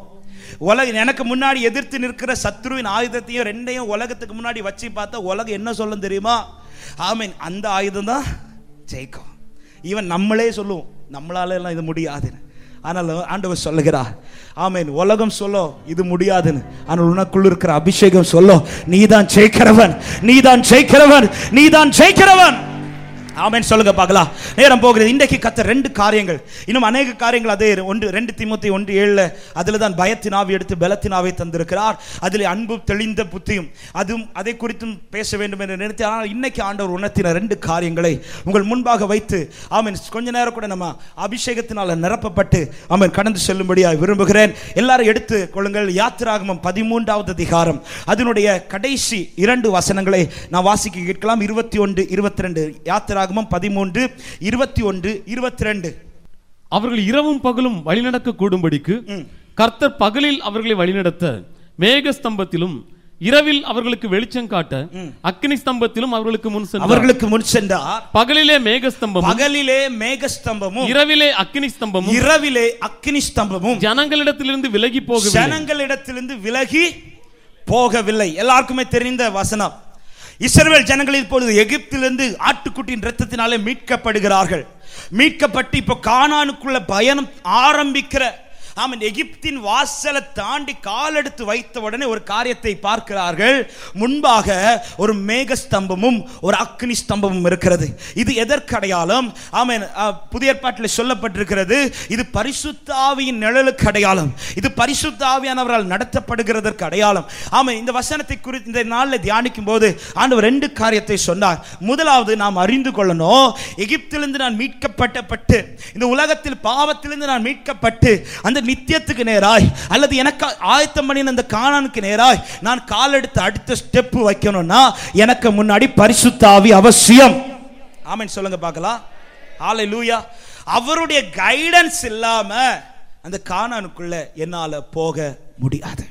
உலக எனக்கு முன்னாடி எதிர்த்து நிற்கிற சத்ருவின் ஆயுதத்தையும் ரெண்டையும் உலகத்துக்கு முன்னாடி வச்சு பார்த்தா உலகம் என்ன சொல்லும் தெரியுமா ஆமீன் அந்த ஆயுதம் தான் ஜெயிக்கும் ஈவன் நம்மளே சொல்லுவோம் நம்மளால எல்லாம் இது முடியாதுன்னு ஆனால் ஆண்டவர் சொல்லுகிறார் ஆமீன் உலகம் சொல்லோ இது முடியாதுன்னு ஆனால் உனக்குள்ள இருக்கிற அபிஷேகம் சொல்லோ நீதான் ஜெயிக்கிறவன் நீதான் ஜெயிக்கிறவன் நீதான் ஜெயிக்கிறவன் ஆமென் சொல்லுங்க பார்க்கலாம் நேரம் போகிறது இன்றைக்கு கத்த ரெண்டு காரியங்கள் இன்னும் அநேக காரியங்கள் அதே ஒன்று ரெண்டு திமுத்தி ஒன்று ஏழுல அதில் தான் பயத்தின் ஆவி எடுத்து பலத்தினாவை தந்திருக்கிறார் அதில் அன்பு தெளிந்த புத்தியும் அதுவும் அதை குறித்தும் பேச வேண்டும் என்று நினைத்து ஆனால் இன்னைக்கு ஆண்டவர் உணர்த்தின ரெண்டு காரியங்களை உங்கள் முன்பாக வைத்து ஆமென் கொஞ்ச நேரம் கூட நம்ம அபிஷேகத்தினால் நிரப்பப்பட்டு ஆமென் கடந்து செல்லும்படியாக விரும்புகிறேன் எல்லாரும் எடுத்து கொள்ளுங்கள் யாத்திராகமம் பதிமூன்றாவது அதிகாரம் அதனுடைய கடைசி இரண்டு வசனங்களை நான் வாசிக்க கேட்கலாம் இருபத்தி ஒன்று இருபத்தி ரெண்டு யாத்திராகமம் பதிமூன்று இருபத்தி ஒன்று இருபத்தி ரெண்டு அவர்கள் இரவும் பகலும் வழிநடக்க கூடும்படிக்கு கர்த்தர் பகலில் அவர்களை வழிநடத்த மேக ஸ்தம்பத்திலும் இரவில் அவர்களுக்கு வெளிச்சம் காட்ட அக்கினி ஸ்தம்பத்திலும் அவர்களுக்கு முன் சென்றார் அவர்களுக்கு முன் சென்றார் பகலிலே மேக ஸ்தம்பமும் பகலிலே மேகஸ்தம்பமும் இரவிலே அக்கினி ஸ்தம்பமும் இரவிலே அக்கினி ஸ்தம்பமும் ஜனங்களிடத்திலிருந்து விலகி போகவில்லை ஜனங்களிடத்திலிருந்து விலகி போகவில்லை எல்லாருக்குமே தெரிந்த வசனம் இஸ்ரவேல் ஜனங்கள் இப்பொழுது எகிப்திலிருந்து ஆட்டுக்குட்டியின் ரத்தத்தினாலே மீட்கப்படுகிறார்கள் மீட்கப்பட்டு இப்போ கானானுக்குள்ள பயணம் ஆரம்பிக்கிற ஆமாம் எகிப்தின் வாசலை தாண்டி காலெடுத்து வைத்த உடனே ஒரு காரியத்தை பார்க்கிறார்கள் முன்பாக ஒரு மேக ஸ்தம்பமும் ஒரு அக்னி ஸ்தம்பமும் இருக்கிறது இது எதற்கு அடையாளம் ஆமென் அ, புதிய ஏற்பாட்டில் சொல்லப்பட்டிருக்கிறது இது பரிசுத்த ஆவியின் நிழலுக்கு அடையாளம் இது பரிசுத்த ஆவியானவரால் நடத்தப்படுகிறதற்கு அடையாளம் ஆமாம் இந்த வசனத்தை குறித்து இந்த நாளில் தியானிக்கும் போது ஆண்டவர் ரெண்டு காரியத்தை சொன்னார் முதலாவது நாம் அறிந்து கொள்ளணும் எகிப்திலிருந்து நான் மீட்கப்பட்டப்பட்டு இந்த உலகத்தில் பாவத்திலிருந்து நான் மீட்கப்பட்டு அந்த நித்தியத்துக்கு நேராய் அல்லது எனக்கு ஆயத்தம் பண்ணின அந்த காணானுக்கு நேராய் நான் காலெடுத்து அடுத்த ஸ்டெப் வைக்கணும்னா எனக்கு முன்னாடி பரிசுத்த ஆவி அவசியம் ஆமென் சொல்லுங்க பார்க்கலாம் ஆலை லூயா அவருடைய கைடன்ஸ் இல்லாம அந்த காணானுக்குள்ள என்னால போக முடியாது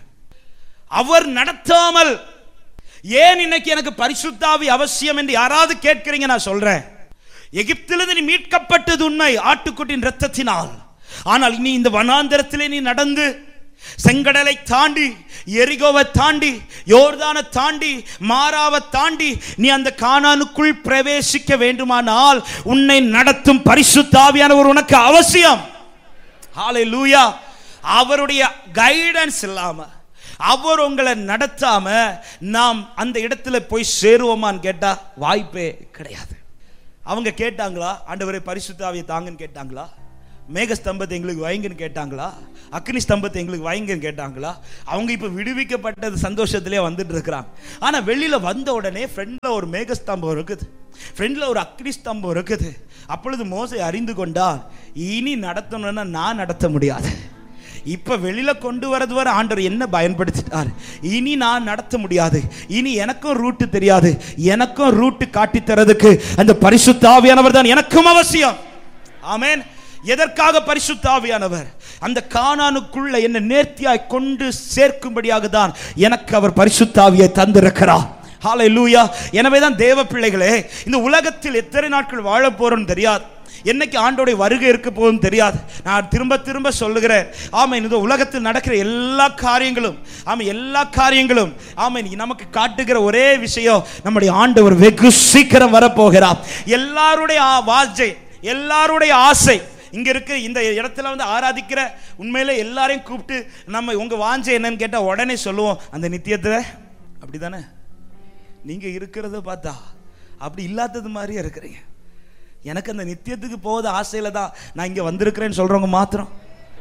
அவர் நடத்தாமல் ஏன் இன்னைக்கு எனக்கு பரிசுத்தாவி அவசியம் என்று யாராவது கேட்கிறீங்க நான் சொல்றேன் எகிப்திலிருந்து நீ மீட்கப்பட்டது உண்மை ஆட்டுக்குட்டின் ரத்தத்தினால் ஆனால் நீ இந்த வனாந்தரத்திலே நீ நடந்து செங்கடலை தாண்டி எரிகோவை தாண்டி யோர்தானை தாண்டி மாறாவை தாண்டி நீ அந்த கானானுக்குள் பிரவேசிக்க வேண்டுமானால் உன்னை நடத்தும் பரிசுத்தாவியானவர் உனக்கு அவசியம் ஹalleluya அவருடைய கைடன்ஸ் இல்லாம அவர் உங்களை நடத்தாம நாம் அந்த இடத்துல போய் சேருவோமான்னு கேட்டா வாய்ப்பே கிடையாது அவங்க கேட்டாங்களா ஆண்டவரே பரிசுத்தாவியை தாங்கன்னு கேட்டாங்களா மேக ஸ்தம்பத்தை எங்களுக்கு வைங்கன்னு கேட்டாங்களா அக்னி ஸ்தம்பத்தை எங்களுக்கு வைங்கன்னு கேட்டாங்களா அவங்க இப்போ விடுவிக்கப்பட்டது சந்தோஷத்திலே வந்துட்டு இருக்கிறாங்க ஆனால் வெளியில் வந்த உடனே ஃப்ரெண்டில் ஒரு மேக ஸ்தம்பம் இருக்குது ஃப்ரெண்டில் ஒரு அக்னி ஸ்தம்பம் இருக்குது அப்பொழுது மோசை அறிந்து கொண்டால் இனி நடத்தணும்னா நான் நடத்த முடியாது இப்ப வெளியில கொண்டு வரது வரை ஆண்டவர் என்ன பயன்படுத்திட்டார் இனி நான் நடத்த முடியாது இனி எனக்கும் ரூட்டு தெரியாது எனக்கும் ரூட்டு காட்டி தரதுக்கு அந்த பரிசுத்தாவியானவர் தான் எனக்கும் அவசியம் ஆமென் எதற்காக பரிசுத்தாவியானவர் அந்த கானானுக்குள்ள என்ன நேர்த்தியாய் கொண்டு சேர்க்கும்படியாக தான் எனக்கு அவர் பரிசுத்தாவியை தந்திருக்கிறார் ஹalleluya எனவே தான் தேவ பிள்ளைகளே இந்த உலகத்தில் எத்தனை நாட்கள் வாழ போறோம்னு தெரியாது என்னைக்கு ஆண்டோடைய வருகை இருக்க போகுதுன்னு தெரியாது நான் திரும்ப திரும்ப சொல்லுகிறேன் ஆமாம் இந்த உலகத்தில் நடக்கிற எல்லா காரியங்களும் ஆமாம் எல்லா காரியங்களும் ஆமாம் நமக்கு காட்டுகிற ஒரே விஷயம் நம்முடைய ஆண்டவர் வெகு சீக்கிரம் வரப்போகிறார் எல்லாருடைய ஆ- வாஞ்சை எல்லாருடைய ஆசை இங்க இருக்க இந்த இடத்துல வந்து ஆராதிக்கிற உண்மையில எல்லாரையும் கூப்பிட்டு நம்ம உங்க வாஞ்சை என்னன்னு கேட்டா உடனே சொல்லுவோம் அந்த நித்தியத்துல அப்படிதானே நீங்க இருக்கிறத பார்த்தா அப்படி இல்லாதது மாதிரியே இருக்கிறீங்க எனக்கு அந்த நித்தியத்துக்கு போகுது ஆசையில தான் நான் இங்க வந்திருக்கிறேன்னு சொல்றவங்க மாத்திரம்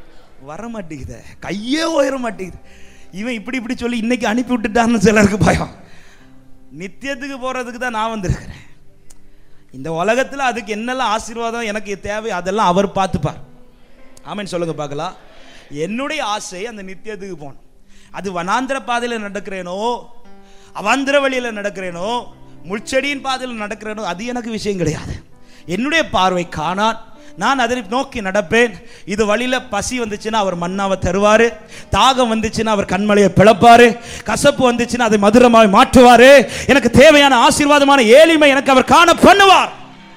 வர மாட்டேங்குது கையே உயர மாட்டேங்குது இவன் இப்படி இப்படி சொல்லி இன்னைக்கு அனுப்பி விட்டுட்டான்னு சிலருக்கு பயம் நித்தியத்துக்கு போறதுக்கு தான் நான் வந்திருக்கிறேன் இந்த உலகத்துல அதுக்கு என்னெல்லாம் ஆசீர்வாதம் எனக்கு தேவை அதெல்லாம் அவர் பார்த்துப்பார் ஆமென் சொல்லுங்க பார்க்கலாம் என்னுடைய ஆசை அந்த நித்தியத்துக்கு போகணும் அது வனாந்திர பாதையில் நடக்கிறேனோ அவாந்திர வழியில் நடக்கிறேனோ முள்செடியின் பாதையில் நடக்கிறேனோ அது எனக்கு விஷயம் கிடையாது என்னுடைய பார்வை காணான் நான் அதை நோக்கி நடப்பேன் இது வழியில பசி வந்துச்சுன்னா அவர் மண்ணாவை தருவாரு தாகம் வந்துச்சுன்னா அவர் கண்மலையை பிளப்பாரு கசப்பு வந்துச்சுன்னா அதை மதுரமாய் மாற்றுவாரு எனக்கு தேவையான ஆசீர்வாதமான ஏளிமை எனக்கு அவர் காண பண்ணுவார்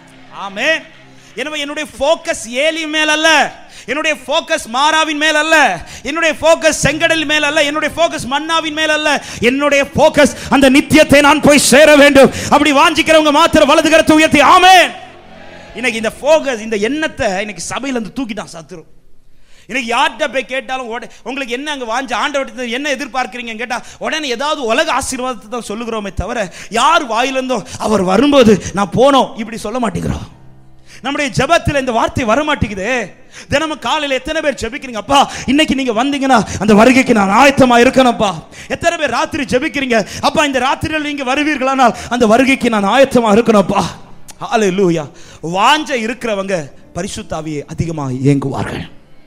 ஆமே எனவே என்னுடைய ஃபோக்கஸ் ஏலி மேல் அல்ல என்னுடைய ஃபோக்கஸ் மாறாவின் மேல் அல்ல என்னுடைய ஃபோக்கஸ் செங்கடல் மேல் அல்ல என்னுடைய ஃபோக்கஸ் மன்னாவின் மேல் அல்ல என்னுடைய ஃபோக்கஸ் அந்த நித்தியத்தை நான் போய் சேர வேண்டும் அப்படி வாஞ்சிக்கிறவங்க மாத்திர வலது கரத்தை உயர்த்தி ஆமென் இன்னைக்கு இந்த ஃபோக்கஸ் இந்த எண்ணத்தை இன்னைக்கு சபையில இருந்து தூக்கிட்டான் சத்துரு இன்னைக்கு யார்கிட்ட போய் கேட்டாலும் உட- உங்களுக்கு என்ன அங்க வாஞ்ச ஆண்டவர்கிட்ட என்ன எதிர்பார்க்கிறீங்க கேட்டா உடனே ஏதாவது உலக ஆசீர்வாதத்தை தான் சொல்லுகிறோமே தவிர யார் வாயிலிருந்தோ அவர் வரும்போது நான் போனோம் இப்படி சொல்ல மாட்டேங்கிறோம் நம்முடைய ஜெபத்தில் இந்த வார்த்தை வர மாட்டேங்குது தினமும் காலையில் எத்தனை பேர் ஜெபிக்கிறீங்க அப்பா இன்னைக்கு நீங்க வந்தீங்கன்னா அந்த வருகைக்கு நான் ஆயத்தமா இருக்கணும்ப்பா எத்தனை பேர் ராத்திரி ஜெபிக்கிறீங்க அப்பா இந்த ராத்திரியில் நீங்க வருவீர்களானால் அந்த வருகைக்கு நான் ஆயத்தமா இருக்கணும்ப்பா ஹalleluya வாஞ்ச இருக்கிறவங்க பரிசுத்தாவியை அதிகமாக இயங்குவார்கள்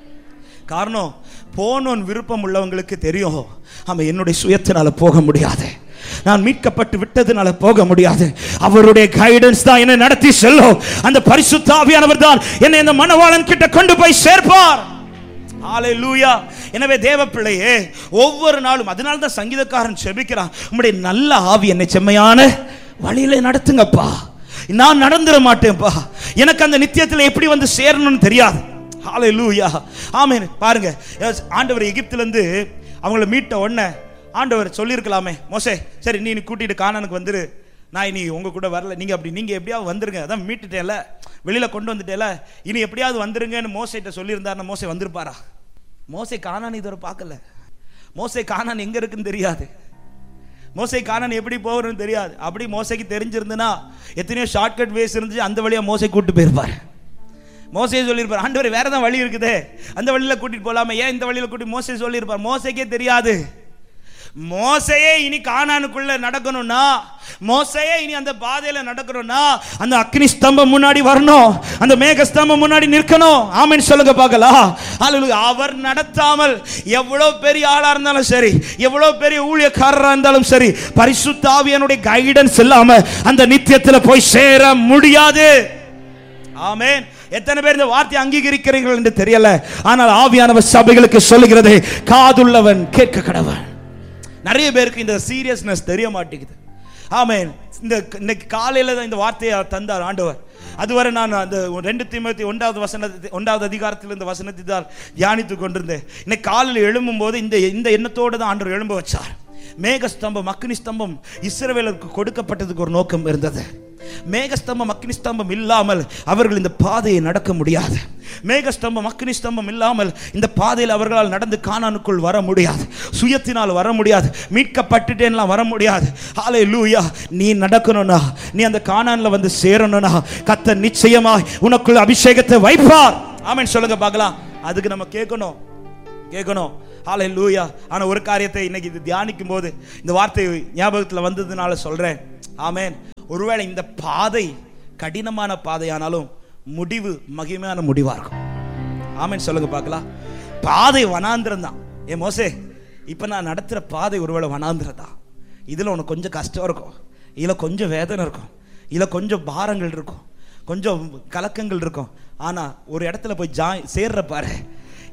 காரணம் போனோன் விருப்பம் உள்ளவங்களுக்கு தெரியும் ஆமா என்னுடைய சுயத்தினால போக முடியாது நான் மீட்கப்பட்டு விட்டதுனால போக முடியாது அவருடைய கைடன்ஸ் தான் என்னை நடத்தி செல்லும் அந்த பரிசுத்தாவியானவர் தான் என்னை இந்த மனவாளன் கிட்ட கொண்டு போய் சேர்ப்பார் ஹalleluya எனவே தேவ பிள்ளையே ஒவ்வொரு நாளும் அதனால தான் சங்கீதக்காரன் செபிக்கிறான் உம்முடைய நல்ல ஆவி என்னை செம்மையான வழியில நடத்துங்கப்பா நான் நடந்துட மாட்டேன்ப்பா எனக்கு அந்த நித்தியத்தில் எப்படி வந்து சேரணும்னு தெரியாது ஹalleluya ஆமென் பாருங்க எஸ், ஆண்டவர் எகிப்துல இருந்து அவங்கள மீட்ட உடனே ஆண்டவர் சொல்லியிருக்கலாமே மோசே சரி நீ நீ கூட்டிட்டு கானானுக்கு வந்துரு நான் இனி உங்க கூட வரல நீங்க அப்படி நீங்க எப்படியாவது வந்துருங்க அதான் மீட்டுட்டேல வெளியில கொண்டு வந்துட்டேல இனி எப்படியாவது வந்துருங்கன்னு மோசைட்ட சொல்லியிருந்தாருன்னா மோசை வந்திருப்பாரா மோசை கானான் இதுவரை பார்க்கல மோசை கானான் எங்க இருக்குன்னு தெரியாது மோசை கானான் எப்படி போகணும்னு தெரியாது அப்படி மோசைக்கு தெரிஞ்சிருந்துன்னா எத்தனையோ ஷார்ட்கட் வேஸ் இருந்துச்சு அந்த வழியா மோசை கூட்டு போயிருப்பார் மோசையே சொல்லியிருப்பார் ஆண்டவர் வேற தான் வழி இருக்குதே அந்த வழியில கூட்டிட்டு போலாமே ஏன் இந்த வழியில கூட்டி மோசை சொல்லியிருப்பார் மோசைக்கே தெரியாது மோசையே இனி கானானுக்குள்ள நடக்கணும்னா மோசையே இனி அந்த பாதையில நடக்கணும்னா அந்த அக்னி ஸ்தம்பம் முன்னாடி வரணும் அந்த மேக ஸ்தம்பம் முன்னாடி நிற்கணும் ஆமென் சொல்லுங்க பார்க்கலாம் அல்லேலூயா. அவர் நடத்தாமல் எவ்வளவு பெரிய ஆளா இருந்தாலும் சரி எவ்வளவு பெரிய ஊழியக்காரரா இருந்தாலும் சரி பரிசுத்த ஆவியானுடைய கைடன்ஸ் இல்லாம அந்த நித்தியத்துல போய் சேர முடியாது ஆமென் எத்தனை பேர் இந்த வார்த்தையை அங்கீகரிக்கிறீர்கள் என்று தெரியல ஆனால் ஆவியானவர் சபைகளுக்கு சொல்லுகிறது காதுள்ளவன் கேட்க கடவன் நிறைய பேருக்கு இந்த சீரியஸ்னஸ் தெரிய மாட்டேங்குது ஆமென் இந்த இன்னைக்கு காலையில தான் இந்த வார்த்தையை தந்தார் ஆண்டவர் அதுவரை நான் அந்த ரெண்டு தீமத்தி ஒன்றாவது வசனத்தை ஒன்றாவது அதிகாரத்தில் இந்த வசனத்தை தான் தியானித்து கொண்டிருந்தேன் இன்னைக்கு காலையில் எழும்பும் போது இந்த இந்த எண்ணத்தோடு தான் ஆண்டவர் எழும்ப வச்சார் மேகஸ்தம்பம் அக்னி ஸ்தம்பம் இஸ்ரவேலருக்கு கொடுக்கப்பட்டதுக்கு ஒரு நோக்கம் இருந்தது மேகஸ்தம்பம் அக்னி ஸ்தம்பம் இல்லாமல் அவர்கள் இந்த பாதையை நடக்க முடியாது மேகஸ்தம்பம் அக்னி ஸ்தம்பம் இல்லாமல் இந்த பாதையில் அவர்களால் நடந்து கானானுக்குள் வர முடியாது சுயத்தினால் வர முடியாது மீட்கப்பட்டுட்டேன்லாம் வர முடியாது ஹாலே லூயா நீ நடக்கணும்னா நீ அந்த கானான்ல வந்து சேரணும்னா கத்த நிச்சயமாய் உனக்குள் அபிஷேகத்தை வைப்பார் ஆமென் சொல்லுங்க பார்க்கலாம் அதுக்கு நம்ம கேட்கணும் கேட்கணும் ஹாலே லூயா ஆனா ஒரு காரியத்தை இன்னைக்கு இது தியானிக்கும் போது இந்த வார்த்தை ஞாபகத்தில் வந்ததுனால சொல்றேன் ஆமென் ஒருவேளை இந்த பாதை கடினமான பாதையானாலும் முடிவு மகிமையான முடிவா இருக்கும் ஆமென் சொல்லுங்க பார்க்கலாம் பாதை வனாந்திரம் தான் ஏ மோசே இப்போ நான் நடத்துகிற பாதை ஒருவேளை வனாந்திரம் தான் இதில் உனக்கு கொஞ்சம் கஷ்டம் இருக்கும் இதில் கொஞ்சம் வேதனை இருக்கும் இதில் கொஞ்சம் பாரங்கள் இருக்கும் கொஞ்சம் கலக்கங்கள் இருக்கும் ஆனால் ஒரு இடத்துல போய் ஜா சேர்ற பாரு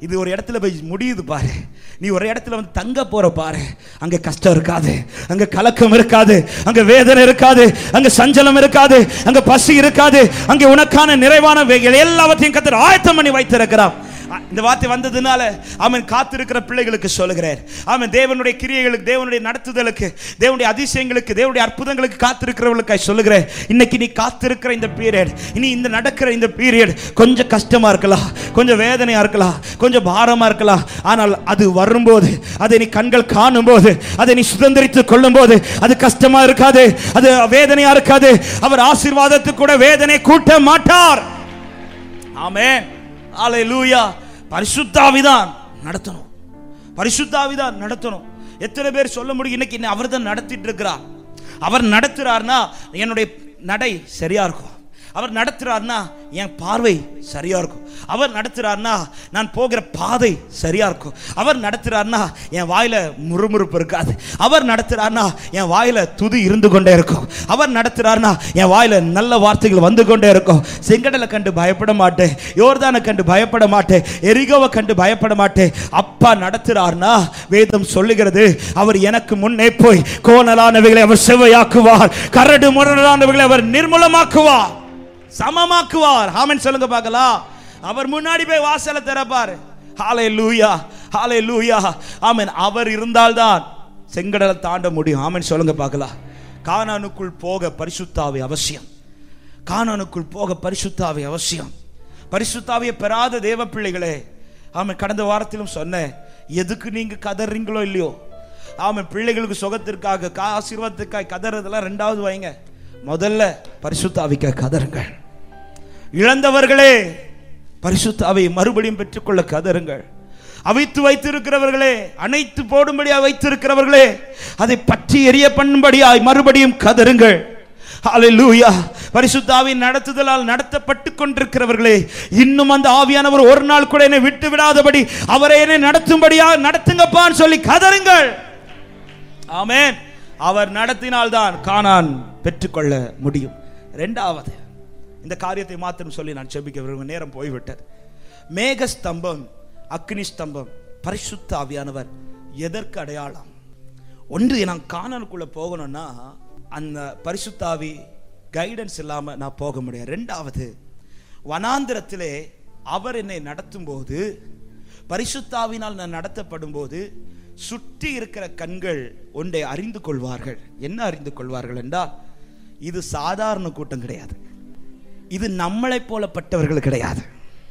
இது ஒரு இடத்துல போய் முடியுது பாரு நீ ஒரு இடத்துல வந்து தங்க போற பாரு அங்க கஷ்டம் இருக்காது அங்க கலக்கம் இருக்காது அங்க வேதனை இருக்காது அங்க சஞ்சலம் இருக்காது அங்க பசி இருக்காது அங்க உனக்கான நிறைவான வேகள் எல்லாவற்றையும் கத்தர் ஆயத்தம் பண்ணி வைத்திருக்கிறார் அ- இந்த வார்த்தை வந்ததுனால அவன் காத்திருக்கிற பிள்ளைகளுக்கு சொல்லுகிறார் அவன் தேவனுடைய கிரியைகளுக்கு தேவனுடைய நடத்துதலுக்கு தேவனுடைய அதிசயங்களுக்கு தேவனுடைய அற்புதங்களுக்கு காத்திருக்கிறவர்களுக்கு சொல்லுகிறேன் இன்னைக்கு நீ காத்திருக்கிற இந்த பீரியட் இனி இந்த நடக்கிற இந்த பீரியட் கொஞ்சம் கஷ்டமா இருக்கலாம் கொஞ்சம் வேதனையா இருக்கலாம் கொஞ்சம் பாரமா இருக்கலாம் ஆனால் அது வரும்போது அதை நீ கண்கள் காணும்போது அதை நீ சுதந்திரித்துக் கொள்ளும்போது அது கஷ்டமா இருக்காது அது வேதனையா இருக்காது அவர் ஆசீர்வாதத்துக்கு கூட வேதனை கூட்ட மாட்டார் ஆமென் ஹalleluya பரிசுத்தாவிதான் நடத்தணும் பரிசுத்தாவிதான் நடத்தணும் எத்தனை பேர் சொல்ல முடியும் இன்னைக்கு அவர் தான் நடத்திட்டு இருக்கிறார் அவர் நடத்துறார்னா என்னுடைய நடை சரியா இருக்கும் அவர் நடத்துறாருன்னா என் பார்வை சரியா இருக்கும் அவர் நடத்துறாருன்னா நான் போகிற பாதை சரியா இருக்கும் அவர் நடத்துறாருன்னா என் வாயில முறுமுறுப்பு இருக்காது அவர் நடத்துறாருன்னா என் வாயில துதி இருந்து கொண்டே இருக்கும் அவர் நடத்துறாருன்னா என் வாயில நல்ல வார்த்தைகள் வந்து கொண்டே இருக்கும் செங்கடலை கண்டு பயப்பட மாட்டேன் யோர்தானை கண்டு பயப்பட மாட்டேன் எரிகோவை கண்டு பயப்பட மாட்டேன் அப்பா நடத்துறாருன்னா வேதம் சொல்லுகிறது அவர் எனக்கு முன்னே போய் கோணலானவைகளை அவர் செவ்வையாக்குவார் கரடு முரடானவைகளை அவர் நிர்மூலமாக்குவார் சமமாக்குவார் ஆமென் சொல்லுங்க பார்க்கலாம் அவர் முன்னாடி போய் வாசலை திறப்பார் ஹாலே லூயா ஹாலே லூயா ஆமென் அவர் இருந்தால்தான் செங்கடலை தாண்ட முடியும் ஆமென் சொல்லுங்க பார்க்கலாம் கானானுக்குள் போக பரிசுத்தாவை அவசியம் கானானுக்குள் போக பரிசுத்தாவை அவசியம் பரிசுத்தாவியை பெறாத தேவ பிள்ளைகளே ஆமென் கடந்த வாரத்திலும் சொன்னேன் எதுக்கு நீங்க கதறீங்களோ இல்லையோ ஆமென் பிள்ளைகளுக்கு சுகத்திற்காக கா ஆசீர்வாதத்துக்காக கதறதெல்லாம் ரெண்டாவது வைங்க முதல்ல பரிசுத்தாவிக்க கதறுங்கள் இழந்தவர்களே பரிசுத்தாவை மறுபடியும் பெற்றுக்கொள்ள கதறுங்கள் அவைத்து வைத்திருக்கிறவர்களே அனைத்து போடும்படியாக வைத்திருக்கிறவர்களே அதை பற்றி எரிய பண்ணும்படியாய் மறுபடியும் கதறுங்கள் ஹalleluya பரிசுத்தாவின் நடத்துதலால் நடத்தப்பட்டு கொண்டிருக்கிறவர்களே இன்னும் அந்த ஆவியானவர் ஒரு நாள் கூட என்னை விட்டு விடாதபடி அவரை என்னை நடத்தும்படியாக நடத்துங்கப்பான்னு சொல்லி கதறுங்கள் ஆமென் அவர் நடத்தினால்தான் கானான் பெற்றுக்கொள்ள முடியும் ரெண்டாவது இந்த காரியத்தை மாத்திரம் சொல்லி நான் செபிக்க விரும்பும் நேரம் போய்விட்டது மேக ஸ்தம்பம் அக்னி ஸ்தம்பம் பரிசுத்த ஆவியானவர் எதற்கு அடையாளம் ஒன்று நான் காணலுக்குள்ள போகணும்னா அந்த பரிசுத்தாவி கைடன்ஸ் இல்லாம நான் போக முடியாது ரெண்டாவது வனாந்திரத்திலே அவர் என்னை நடத்தும் போது பரிசுத்தாவினால் நான் நடத்தப்படும் போது சுற்றி இருக்கிற கண்கள் ஒன்றை அறிந்து கொள்வார்கள் என்ன அறிந்து கொள்வார்கள் என்றால் இது சாதாரண கூட்டம் கிடையாது இது நம்மளைப் போலப்பட்டவர்கள் கிடையாது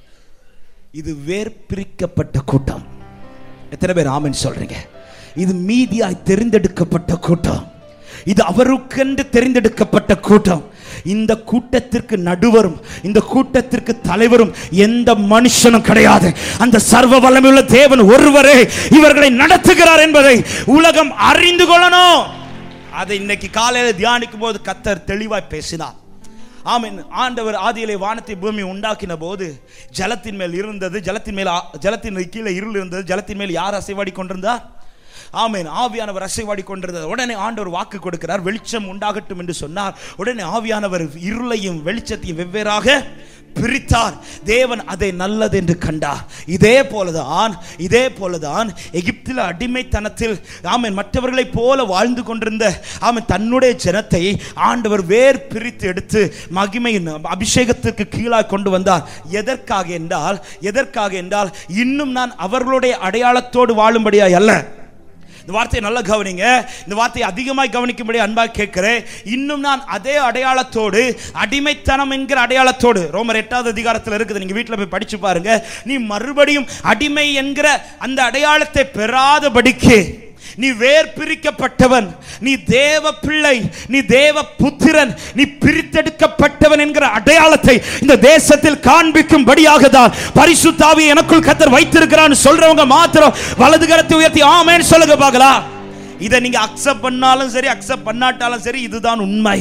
இது வேர் பிரிக்கப்பட்ட கூட்டம் எத்தனை பேர் ஆமென் சொல்றீங்க இது மீதியாய் தெரிந்தெடுக்கப்பட்ட கூட்டம் இது அவருக்கென்று தெரிந்தெடுக்கப்பட்ட கூட்டம் இந்த கூட்டத்திற்கு நடுவரும் இந்த கூட்டத்திற்கு தலைவரும் எந்த மனுஷனும் கிடையாது அந்த சர்வ வல்லமையுள்ள தேவன் ஒருவரே இவர்களை நடத்துகிறார் என்பதை உலகம் அறிந்து கொள்ளணும் அதை இன்னைக்கு காலையில தியானிக்கும் போது கத்தர் தெளிவாய் பேசினார் ஆமென் ஆண்டவர் ஆதியிலே வானத்தை பூமி உண்டாக்கின போது ஜலத்தின் மேல் இருந்தது ஜலத்தின் மேல் ஆ- ஜலத்தின் கீழே இருள் இருந்தது ஜலத்தின் மேல் யார் அசைவாடி கொண்டிருந்தார் ஆமென் ஆவியானவர் அசைவாடி கொண்டிருந்தார் உடனே ஆண்டவர் வாக்கு கொடுக்கிறார் வெளிச்சம் உண்டாகட்டும் என்று சொன்னார் உடனே ஆவியானவர் இருளையும் வெளிச்சத்தையும் வெவ்வேறாக பிரித்தார் தேவன் அதை நல்லது என்று கண்டார் இதே போலதான் இதே போலதான் எகிப்தில் அடிமைத்தனத்தில் ஆமென் மற்றவர்களைப் போல வாழ்ந்து கொண்டிருந்த ஆமென் தன்னுடைய ஜனத்தை ஆண்டவர் வேர் பிரித்து எடுத்து மகிமையின் அபிஷேகத்திற்கு கீழாக கொண்டு வந்தார் எதற்காக என்றால் எதற்காக என்றால் இன்னும் நான் அவர்களுடைய அடையாளத்தோடு வாழும்படியாய் அல்ல இந்த வார்த்தையை நல்லா கவனிங்க இந்த வார்த்தையை அதிகமாய் கவனிக்கும்படி அன்பாக கேட்கிறேன் இன்னும் நான் அதே அடையாளத்தோடு அடிமைத்தனம் என்கிற அடையாளத்தோடு ரோமர் எட்டாவது அதிகாரத்தில் இருக்குது நீங்க வீட்டில் போய் படிச்சு பாருங்க நீ மறுபடியும் அடிமை என்கிற அந்த அடையாளத்தை பெறாதபடிக்கு நீ வேர் பிரிக்கப்பட்டவன் நீ தேவ பிள்ளை நீ தேவ புத்திரன் நீ பிரித்தெடுக்கப்பட்டவன் என்கிற அடையாளத்தை இந்த தேசத்தில் காண்பிக்கும்படியாக தான் பரிசுத்தாவி எனக்குள் கத்தர் வைத்திருக்கிறான்னு சொல்றவங்க மாத்திரம் வலது கரத்தை உயர்த்தி ஆமேன்னு சொல்லுங்க பார்க்கலாம் இதை நீங்க அக்செப்ட் பண்ணாலும் சரி அக்செப்ட் பண்ணாட்டாலும் சரி இதுதான் உண்மை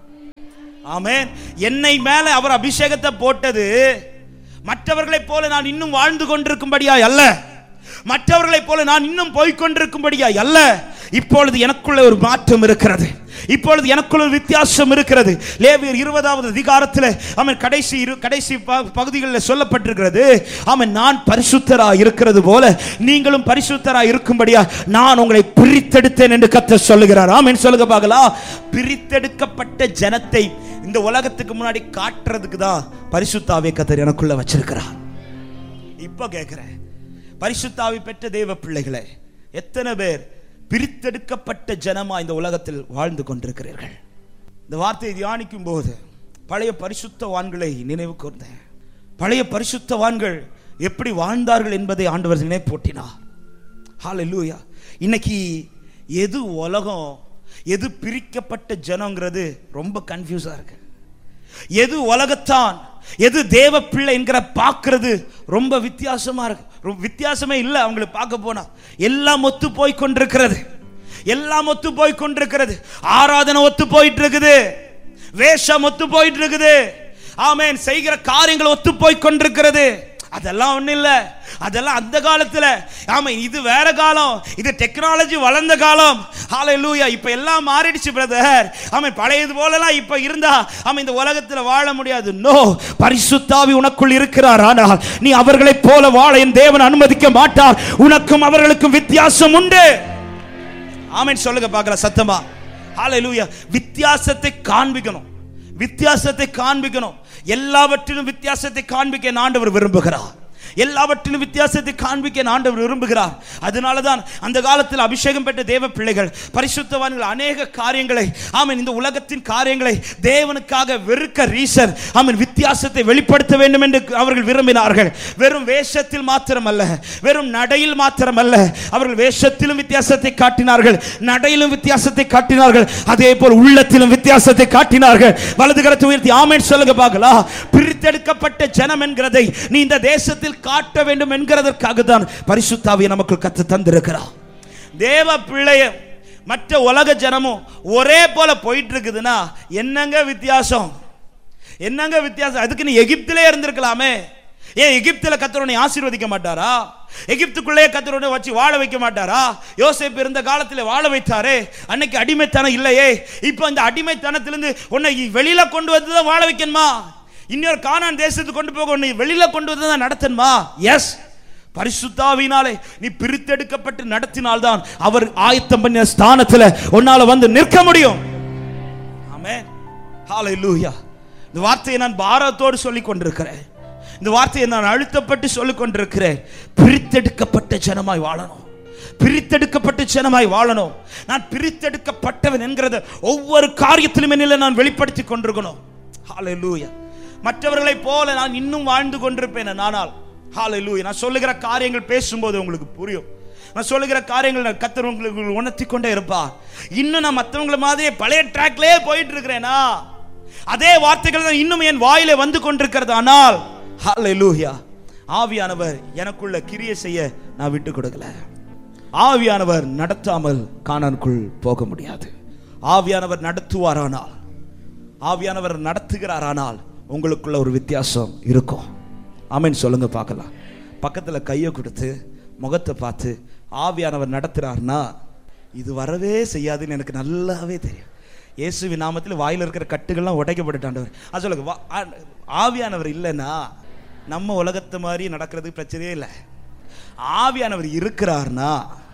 ஆமென் என்னை மேல அவர் அபிஷேகத்தை போட்டது மற்றவர்களைப் போல நான் இன்னும் வாழ்ந்து கொண்டிருக்கும்படியா அல்ல மற்றவர்களைப் போல நான் இன்னும் போய்க்கொண்டிருக்கும்படியா அல்ல இப்பொழுது எனக்குள்ள ஒரு மாற்றம் இருக்கிறது இப்பொழுது எனக்குள்ள ஒரு வித்தியாசம் இருக்கிறது லேவியர் இருபதாவது அதிகாரத்தில் அவன் கடைசி இரு கடைசி ப- பகுதிகளில் சொல்லப்பட்டிருக்கிறது அவன் நான் பரிசுத்தரா இருக்கிறது போல நீங்களும் பரிசுத்தரா இருக்கும்படியா நான் உங்களை பிரித்தெடுத்தேன் என்று கர்த்தர் சொல்லுகிறார் ஆமென் சொல்லுங்க பார்க்கலாம் பிரித்தெடுக்கப்பட்ட ஜனத்தை இந்த உலகத்துக்கு முன்னாடி காட்டுறதுக்கு தான் பரிசுத்தாவே கர்த்தர் எனக்குள்ள வச்சிருக்கிறார் இப்ப கேட்கிறேன் பரிசுத்தாவி பெற்ற தேவ பிள்ளைகளே எத்தனை பேர் பிரித்தெடுக்கப்பட்ட ஜனமா இந்த உலகத்தில் வாழ்ந்து கொண்டிருக்கிறீர்கள் இந்த வார்த்தையை தியானிக்கும் போது பழைய பரிசுத்தவான்களை நினைவு கூர்ந்தேன் பழைய பரிசுத்தவான்கள் எப்படி வாழ்ந்தார்கள் என்பதை ஆண்டவர் நினைப்பூட்டினார் ஹalleluya இன்னைக்கு எது உலகம் எது பிரிக்கப்பட்ட ஜனங்கிறது ரொம்ப கன்ஃபியூஸா இருக்கு எது உலகத்தான் எது தேவ பிள்ளை என்கிற பார்க்கிறது ரொம்ப வித்தியாசமா இருக்கு ரொம்ப வித்தியாசமே இல்லை அவங்களுக்கு பார்க்க போனா எல்லாம் ஒத்து போய் கொண்டிருக்கிறது எல்லாம் ஒத்து போய் கொண்டிருக்கிறது ஆராதனை ஒத்து போயிட்டு இருக்குது வேஷம் ஒத்து போயிட்டு இருக்குது ஆமென் செய்கிற காரியங்கள் ஒத்து போய் கொண்டிருக்கிறது அதெல்லாம் ஒண்ணும் இல்ல அதெல்லாம் அந்த காலத்துல ஆமா இது வேற காலம் இது டெக்னாலஜி வளர்ந்த காலம் ஹalleluya இப்ப எல்லாம் மாறிடுச்சு பிரதர் ஆமென் பழையது போலலாம் இப்ப இருந்தா ஆமா இந்த உலகத்துல வாழ முடியாது நோ பரிசுத்தாவி உனக்குள் இருக்கிறார் ஆனால் நீ அவர்களைப் போல வாழ என் தேவன் அனுமதிக்க மாட்டார் உனக்கும் அவர்களுக்கும் வித்தியாசம் உண்டு ஆமென் சொல்லுங்க பார்க்கலாம் சத்தமா ஹalleluya வித்தியாசத்தை காண்பிக்கணும் வித்தியாசத்தை காண்பிக்கணும் எல்லாவற்றிலும் வித்தியாசத்தை காண்பிக்க என் ஆண்டவர் விரும்புகிறார் எல்லாவற்றிலும் வித்தியாசத்தை காண்பிக்க என் ஆண்டவர் விரும்புகிறார் அதனால தான் அந்த காலத்தில் அபிஷேகம் பெற்ற தேவ பிள்ளைகள் பரிசுத்தவான்கள் அநேக காரியங்களை ஆமென் இந்த உலகத்தின் காரியங்களை தேவனுக்காக வெறுக்க ரீசன் ஆமென் வித்தியாசத்தை வெளிப்படுத்த வேண்டும் என்று அவர்கள் விரும்பினார்கள் வெறும் வேஷத்தில் மாத்திரமல்ல வெறும் நடையில் மாத்திரமல்ல அவர்கள் வேஷத்திலும் வித்தியாசத்தை காட்டினார்கள் நடையிலும் வித்தியாசத்தை காட்டினார்கள் அதே போல் உள்ளத்திலும் வித்தியாசத்தை காட்டினார்கள் வலது கரத்தை உயர்த்தி ஆமென் சொல்லுங்க பார்க்கலாம் பிரித்தெடுக்கப்பட்ட ஜனம் என்கிறதை நீ இந்த தேசத்தில் காட்ட வேண்டும் என்கிறதற்காக தான் பரிசுத்தாவியை நமக்கு கத்து தந்திருக்கிறார் தேவ பிள்ளைய மற்ற உலக ஜனமும் ஒரே போல போயிட்டு இருக்குதுன்னா என்னங்க வித்தியாசம் என்னங்க வித்தியாசம் அதுக்கு நீ எகிப்திலே இருந்திருக்கலாமே ஏன் எகிப்தில் கத்தரனை ஆசீர்வதிக்க மாட்டாரா எகிப்துக்குள்ளே கத்தரனை வச்சு வாழ வைக்க மாட்டாரா யோசேப்பு இருந்த காலத்தில் வாழ வைத்தாரே அன்னைக்கு அடிமைத்தனம் இல்லையே இப்போ இந்த அடிமைத்தனத்திலிருந்து உன்னை வெளியில கொண்டு வந்து தான் வாழ வைக்கணுமா இன்னொரு கானான் தேசத்துக்கு கொண்டு போக உன்னை வெளியில கொண்டு வந்து தான் நடத்தணுமா எஸ் பரிசுத்தாவினாலே நீ பிரித்தெடுக்கப்பட்டு நடத்தினால்தான் அவர் ஆயத்தம் பண்ணின ஸ்தானத்துல உன்னால வந்து நிற்க முடியும் ஆமென் ஹalleluya இந்த வார்த்தையை நான் பாரத்தோடு சொல்லிக் கொண்டிருக்கிறேன் இந்த வார்த்தையை நான் அழுத்தப்பட்டு சொல்லிக் கொண்டிருக்கிறேன் பிரித்தெடுக்கப்பட்ட ஜனமாய் வாழணும் பிரித்தெடுக்கப்பட்ட ஜனமாய் வாழணும் நான் பிரித்தெடுக்கப்பட்டவன் என்கிறத ஒவ்வொரு காரியத்திலும் என்னில் நான் வெளிப்படுத்தி கொண்டிருக்கணும் ஹalleluya மற்றவர்களைப் போல நான் இன்னும் வாழ்ந்து கொண்டிருப்பேன் ஆனால் ஹalleluya நான் சொல்லுகிற காரியங்கள் பேசும்போது உங்களுக்கு புரியும் நான் சொல்லுகிற காரியங்கள் நான் கத்தர் உங்களுக்கு உணர்த்தி கொண்டே இருப்பார் இன்னும் நான் மற்றவங்கள மாதிரியே பழைய ட்ராக்லயே போயிட்டு இருக்கிறேனா அதே வார்த்தைகள் தான் இன்னும் என் வாயில வந்து கொண்டிருக்கிறது ஆனால் ஹalleluya ஆவியானவர் எனக்குள்ள கிரியை செய்ய நான் விட்டு கொடுக்கல ஆவியானவர் நடத்தாமல் கானானுக்குள் போக முடியாது ஆவியானவர் நடத்துவாரானால் ஆவியானவர் நடத்துகிறாரானால் உங்களுக்குள்ள ஒரு வித்தியாசம் இருக்கும் ஆமென் சொல்லுங்க பார்க்கலாம் பக்கத்துல கையை கொடுத்து முகத்தை பார்த்து ஆவியானவர் நடத்துறாருன்னா இது வரவே செய்யாதுன்னு எனக்கு நல்லாவே தெரியும் இயேசுவின் நாமத்தில் வாயில இருக்கிற கட்டுகள்லாம் உடைக்கப்பட்டுட்டாண்டவர் அது சொல்லுங்க வா- ஆ- ஆவியானவர் இல்லைன்னா நம்ம உலகத்தை மாதிரி நடக்கிறதுக்கு பிரச்சனையே இல்லை ஆவியானவர் இருக்கிறார்னா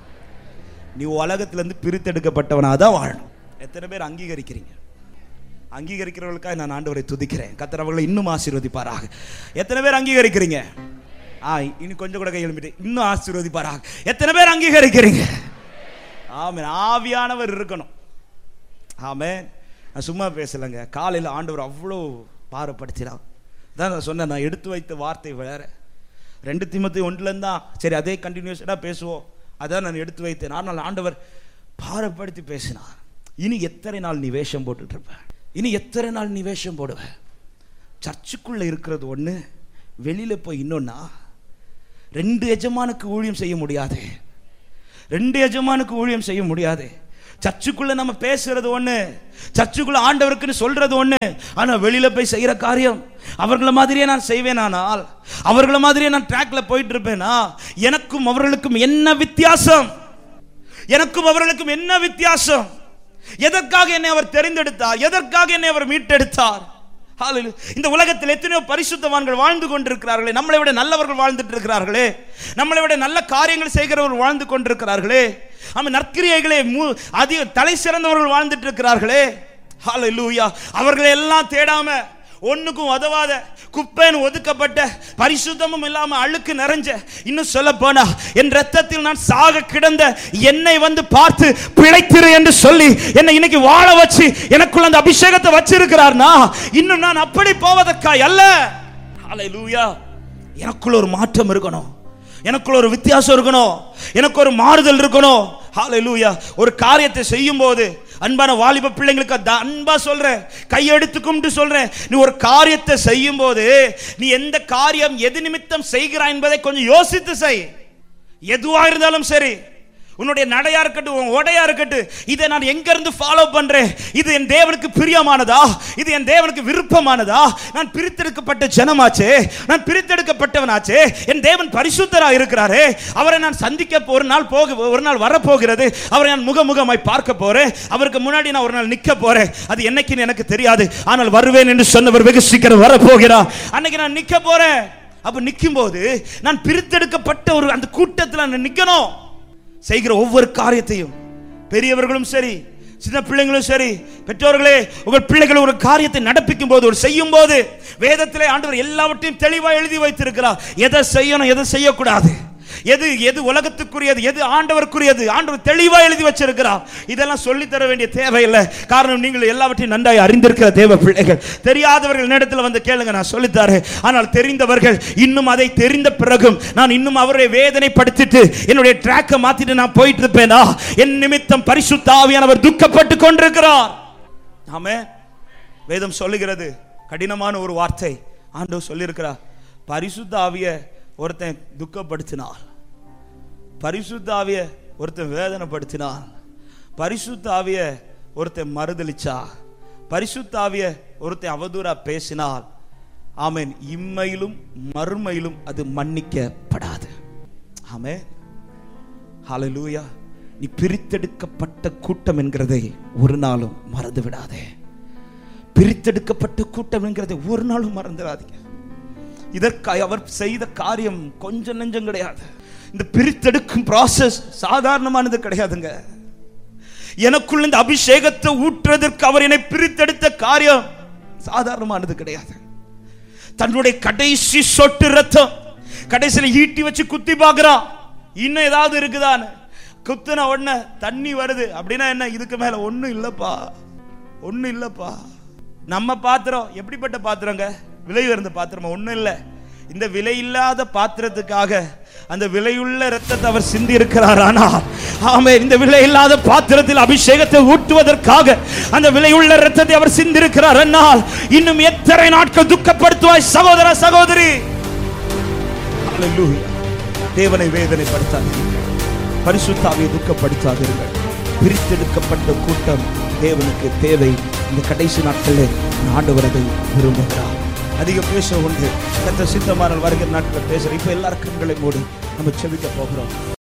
நீ உலகத்திலிருந்து பிரித்தெடுக்கப்பட்டவனா தான் வாழணும் எத்தனை பேர் அங்கீகரிக்கிறீங்க அங்கீகரிக்கிறவர்களுக்காக நான் ஆண்டவரை துதிக்கிறேன் கத்தர் அவர்களை இன்னும் ஆசீர்வதிப்பாராக எத்தனை பேர் அங்கீகரிக்கிறீங்க ஆ இன்னும் கொஞ்சம் கூட கை எழுப்பிட்டு இன்னும் ஆசீர்வதிப்பாராக எத்தனை பேர் அங்கீகரிக்கிறீங்க ஆமென் ஆவியானவர் இருக்கணும் ஆமென் நான் சும்மா பேசலைங்க காலையில் ஆண்டவர் அவ்வளோ பாரப்படுத்தினார் தான் நான் சொன்னேன் நான் எடுத்து வைத்த வார்த்தை வேற ரெண்டு திமுத்தி ஒன்றுலேருந்து தான் சரி அதே கண்டினியூஸாக பேசுவோம் அதான் நான் எடுத்து வைத்தேன் ஆனால் ஆண்டவர் பாரப்படுத்தி பேசினார் இனி எத்தனை நாள் நீ வேஷம் போட்டுட்டு இருப்ப இனி எத்தனை நாள் நீ வேஷம் போடுவ சர்ச்சுக்குள்ள இருக்கிறது ஒன்று வெளியில போய் இன்னொன்னா ரெண்டு எஜமானுக்கு ஊழியம் செய்ய முடியாது ரெண்டு எஜமானுக்கு ஊழியம் செய்ய முடியாது சர்ச்சுக்குள்ள நம்ம பேசுறது ஒண்ணு சர்ச்சுக்குள்ள ஆண்டவருக்குன்னு சொல்றது ஒண்ணு ஆனா வெளியில போய் செய்யற காரியம் அவர்கள மாதிரியே நான் செய்வேனானால் அவர்கள மாதிரியே நான் ட்ராக்ல போயிட்டு இருப்பேனா எனக்கும் அவர்களுக்கும் என்ன வித்தியாசம் எனக்கும் அவர்களுக்கும் என்ன வித்தியாசம் எதற்காக என்னை அவர் தெரிந்தெடுத்தார் எதற்காக என்னை அவர் மீட்டெடுத்தார் ஹalleluya. இந்த உலகத்தில் எத்தனையோ பரிசுத்தவான்கள் வாழ்ந்து கொண்டிருக்கிறார்களே நம்மளை விட நல்லவர்கள் வாழ்ந்துட்டு இருக்கிறார்களே நம்மளை விட நல்ல காரியங்கள் செய்கிறவர்கள் வாழ்ந்து கொண்டிருக்கிறார்களே ஆமாம் நற்கிரியைகளே மு- அதிக தலை சிறந்தவர்கள் வாழ்ந்துட்டு இருக்கிறார்களே ஹalleluya அவர்களை எல்லாம் தேடாம ஒண்ணுக்கும் உதவாத குப்பைன்னு ஒதுக்கப்பட்ட பரிசுத்தமும் இல்லாம அழுக்கு நிறைஞ்ச இன்னும் சொல்ல போனா என் ரத்தத்தில் நான் சாக கிடந்த என்னை வந்து பார்த்து பிழைத்திரு என்று சொல்லி என்னை இன்னைக்கு வாழ வச்சு எனக்குள்ள அந்த அபிஷேகத்தை வச்சிருக்கிறார்னா இன்னும் நான் அப்படி போவதற்காய் அல்ல ஹalleluya எனக்குள்ள ஒரு மாற்றம் இருக்கணும் எனக்குள்ள ஒரு வித்தியாசம் இருக்கணும் எனக்கு ஒரு மாறுதல் இருக்கணும் ஹalleluya ஒரு காரியத்தை செய்யும் போது அன்பான வாலிப பிள்ளைங்களுக்கு அத- அன்பா சொல்றேன் கையெடுத்து கும்பிட்டு சொல்றேன் நீ ஒரு காரியத்தை செய்யும் போது நீ எந்த காரியம் எது நிமித்தம் செய்கிறாய் என்பதை கொஞ்சம் யோசித்து செய் எதுவா இருந்தாலும் சரி உன்னுடைய நடையா இருக்கட்டும் உன் உடையா இருக்கட்டும் இதை நான் எங்க இருந்து ஃபாலோ பண்றேன் இது என் தேவனுக்கு பிரியமானதா இது என் தேவனுக்கு விருப்பமானதா நான் பிரித்தெடுக்கப்பட்ட ஜனமாச்சே நான் பிரித்தெடுக்கப்பட்டவனாச்சே என் தேவன் பரிசுத்தரா இருக்கிறாரே அவரை நான் சந்திக்க ஒரு நாள் போக ஒரு நாள் வரப்போகிறது அவரை நான் முகமுகமாய் பார்க்க போறேன் அவருக்கு முன்னாடி நான் ஒரு நாள் நிக்க போறேன் அது என்னைக்குன்னு எனக்கு தெரியாது ஆனால் வருவேன் என்று சொன்னவர் வெகு சீக்கிரம் வரப்போகிறார் அன்னைக்கு நான் நிக்க போறேன் அப்ப நிற்கும் போது நான் பிரித்தெடுக்கப்பட்ட ஒரு அந்த கூட்டத்தில் நான் நிக்கணும் செய்கிற ஒவ்வொரு காரியத்தையும் பெரியவர்களும் சரி சின்ன பிள்ளைங்களும் சரி பெற்றோர்களே உங்கள் பிள்ளைகள் ஒரு காரியத்தை நடப்பிக்கும் போது ஒரு செய்யும் போது வேதத்திலே ஆண்டவர் எல்லாவற்றையும் தெளிவாக எழுதி வைத்திருக்கிறார் எதை செய்யணும் எதை செய்யக்கூடாது எது எது உலகத்துக்குரியது எது ஆண்டவருக்குரியது ஆண்டவர் தெளிவா எழுதி வச்சிருக்கிறார் இதெல்லாம் சொல்லி தர வேண்டிய தேவையில்லை காரணம் நீங்கள் எல்லாவற்றையும் நன்றாய் அறிந்திருக்கிற தேவ பிள்ளைகள் தெரியாதவர்கள் இடத்துல வந்து கேளுங்க நான் சொல்லித்தரேன் ஆனால் தெரிந்தவர்கள் இன்னும் அதை தெரிந்த பிறகும் நான் இன்னும் அவரை வேதனைப்படுத்திட்டு என்னுடைய ட்ராக்கை மாத்திட்டு நான் போயிட்டு இருப்பேனா என் நிமித்தம் பரிசுத்த ஆவியானவர் துக்கப்பட்டு கொண்டிருக்கிறார் ஆமே வேதம் சொல்லுகிறது கடினமான ஒரு வார்த்தை ஆண்டவர் சொல்லியிருக்கிறார் பரிசுத்த ஆவிய ஒருத்தன் துக்கப்படுத்தினார் பரிசுத்த ஆவிய ஒருத்தன் வேதனைப்படுத்தினான் பரிசுத்த ஆவிய ஒருத்தன் மறுதலிச்சா பரிசுத்த ஆவிய ஒருத்தன் அவதூறா பேசினால் ஆமென் இம்மையிலும் மறுமையிலும் அது மன்னிக்கப்படாது ஆமென் ஹalleluya நீ பிரித்தெடுக்கப்பட்ட கூட்டம் என்கிறதை ஒரு நாளும் மறந்து விடாதே பிரித்தெடுக்கப்பட்ட கூட்டம் என்கிறதை ஒரு நாளும் மறந்துடாதீங்க இதற்காக அவர் செய்த காரியம் கொஞ்சம் நெஞ்சம் கிடையாது இந்த பிரித்தெடுக்கும் process சாதாரணமானது கிடையாதுங்க எனக்குள்ள இந்த அபிஷேகத்தை ஊற்றுவதற்கு அவர் என்னை பிரித்தெடுத்த காரியம் சாதாரணமானது கிடையாது தன்னுடைய கடைசி சொட்டு ரத்தம் கடைசியில் ஈட்டி வச்சு குத்தி பார்க்கறான் இன்னும் ஏதாவது இருக்குதான்னு குத்துன உடனே தண்ணி வருது அப்படின்னா என்ன இதுக்கு மேல ஒண்ணும் இல்லப்பா ஒண்ணும் இல்லப்பா நம்ம பாத்திரம் எப்படிப்பட்ட பாத்திரங்க விலை உயர்ந்த பாத்திரமா ஒண்ணும் இல்லை இந்த விலை இல்லாத பாத்திரத்துக்காக அந்த விலையுள்ள ரத்தத்தை அவர் சிந்தி இருக்கிறார் ஆனால் ஆமே இந்த விலை இல்லாத பாத்திரத்தில் அபிஷேகத்தை ஊட்டுவதற்காக அந்த விலையுள்ள ரத்தத்தை அவர் சிந்திருக்கிறார் என்னால் இன்னும் எத்தனை நாட்கள் துக்கப்படுத்துவாய் சகோதர சகோதரி Hallelujah. தேவனை வேதனைப்படுத்தாதீர்கள் பரிசுத்தாவை துக்கப்படுத்தாதீர்கள் பிரித்தெடுக்கப்பட்ட கூட்டம் தேவனுக்கு தேவை இந்த கடைசி நாட்களில் ஆண்டவர் அதை விரும்புகிறார் அதிக பேச உண்டு கத்த சித்தமான வருகிற நாட்கள் பேசுற இப்ப எல்லாரும் கண்களை மூடி நம்ம செவிக்க போகிறோம்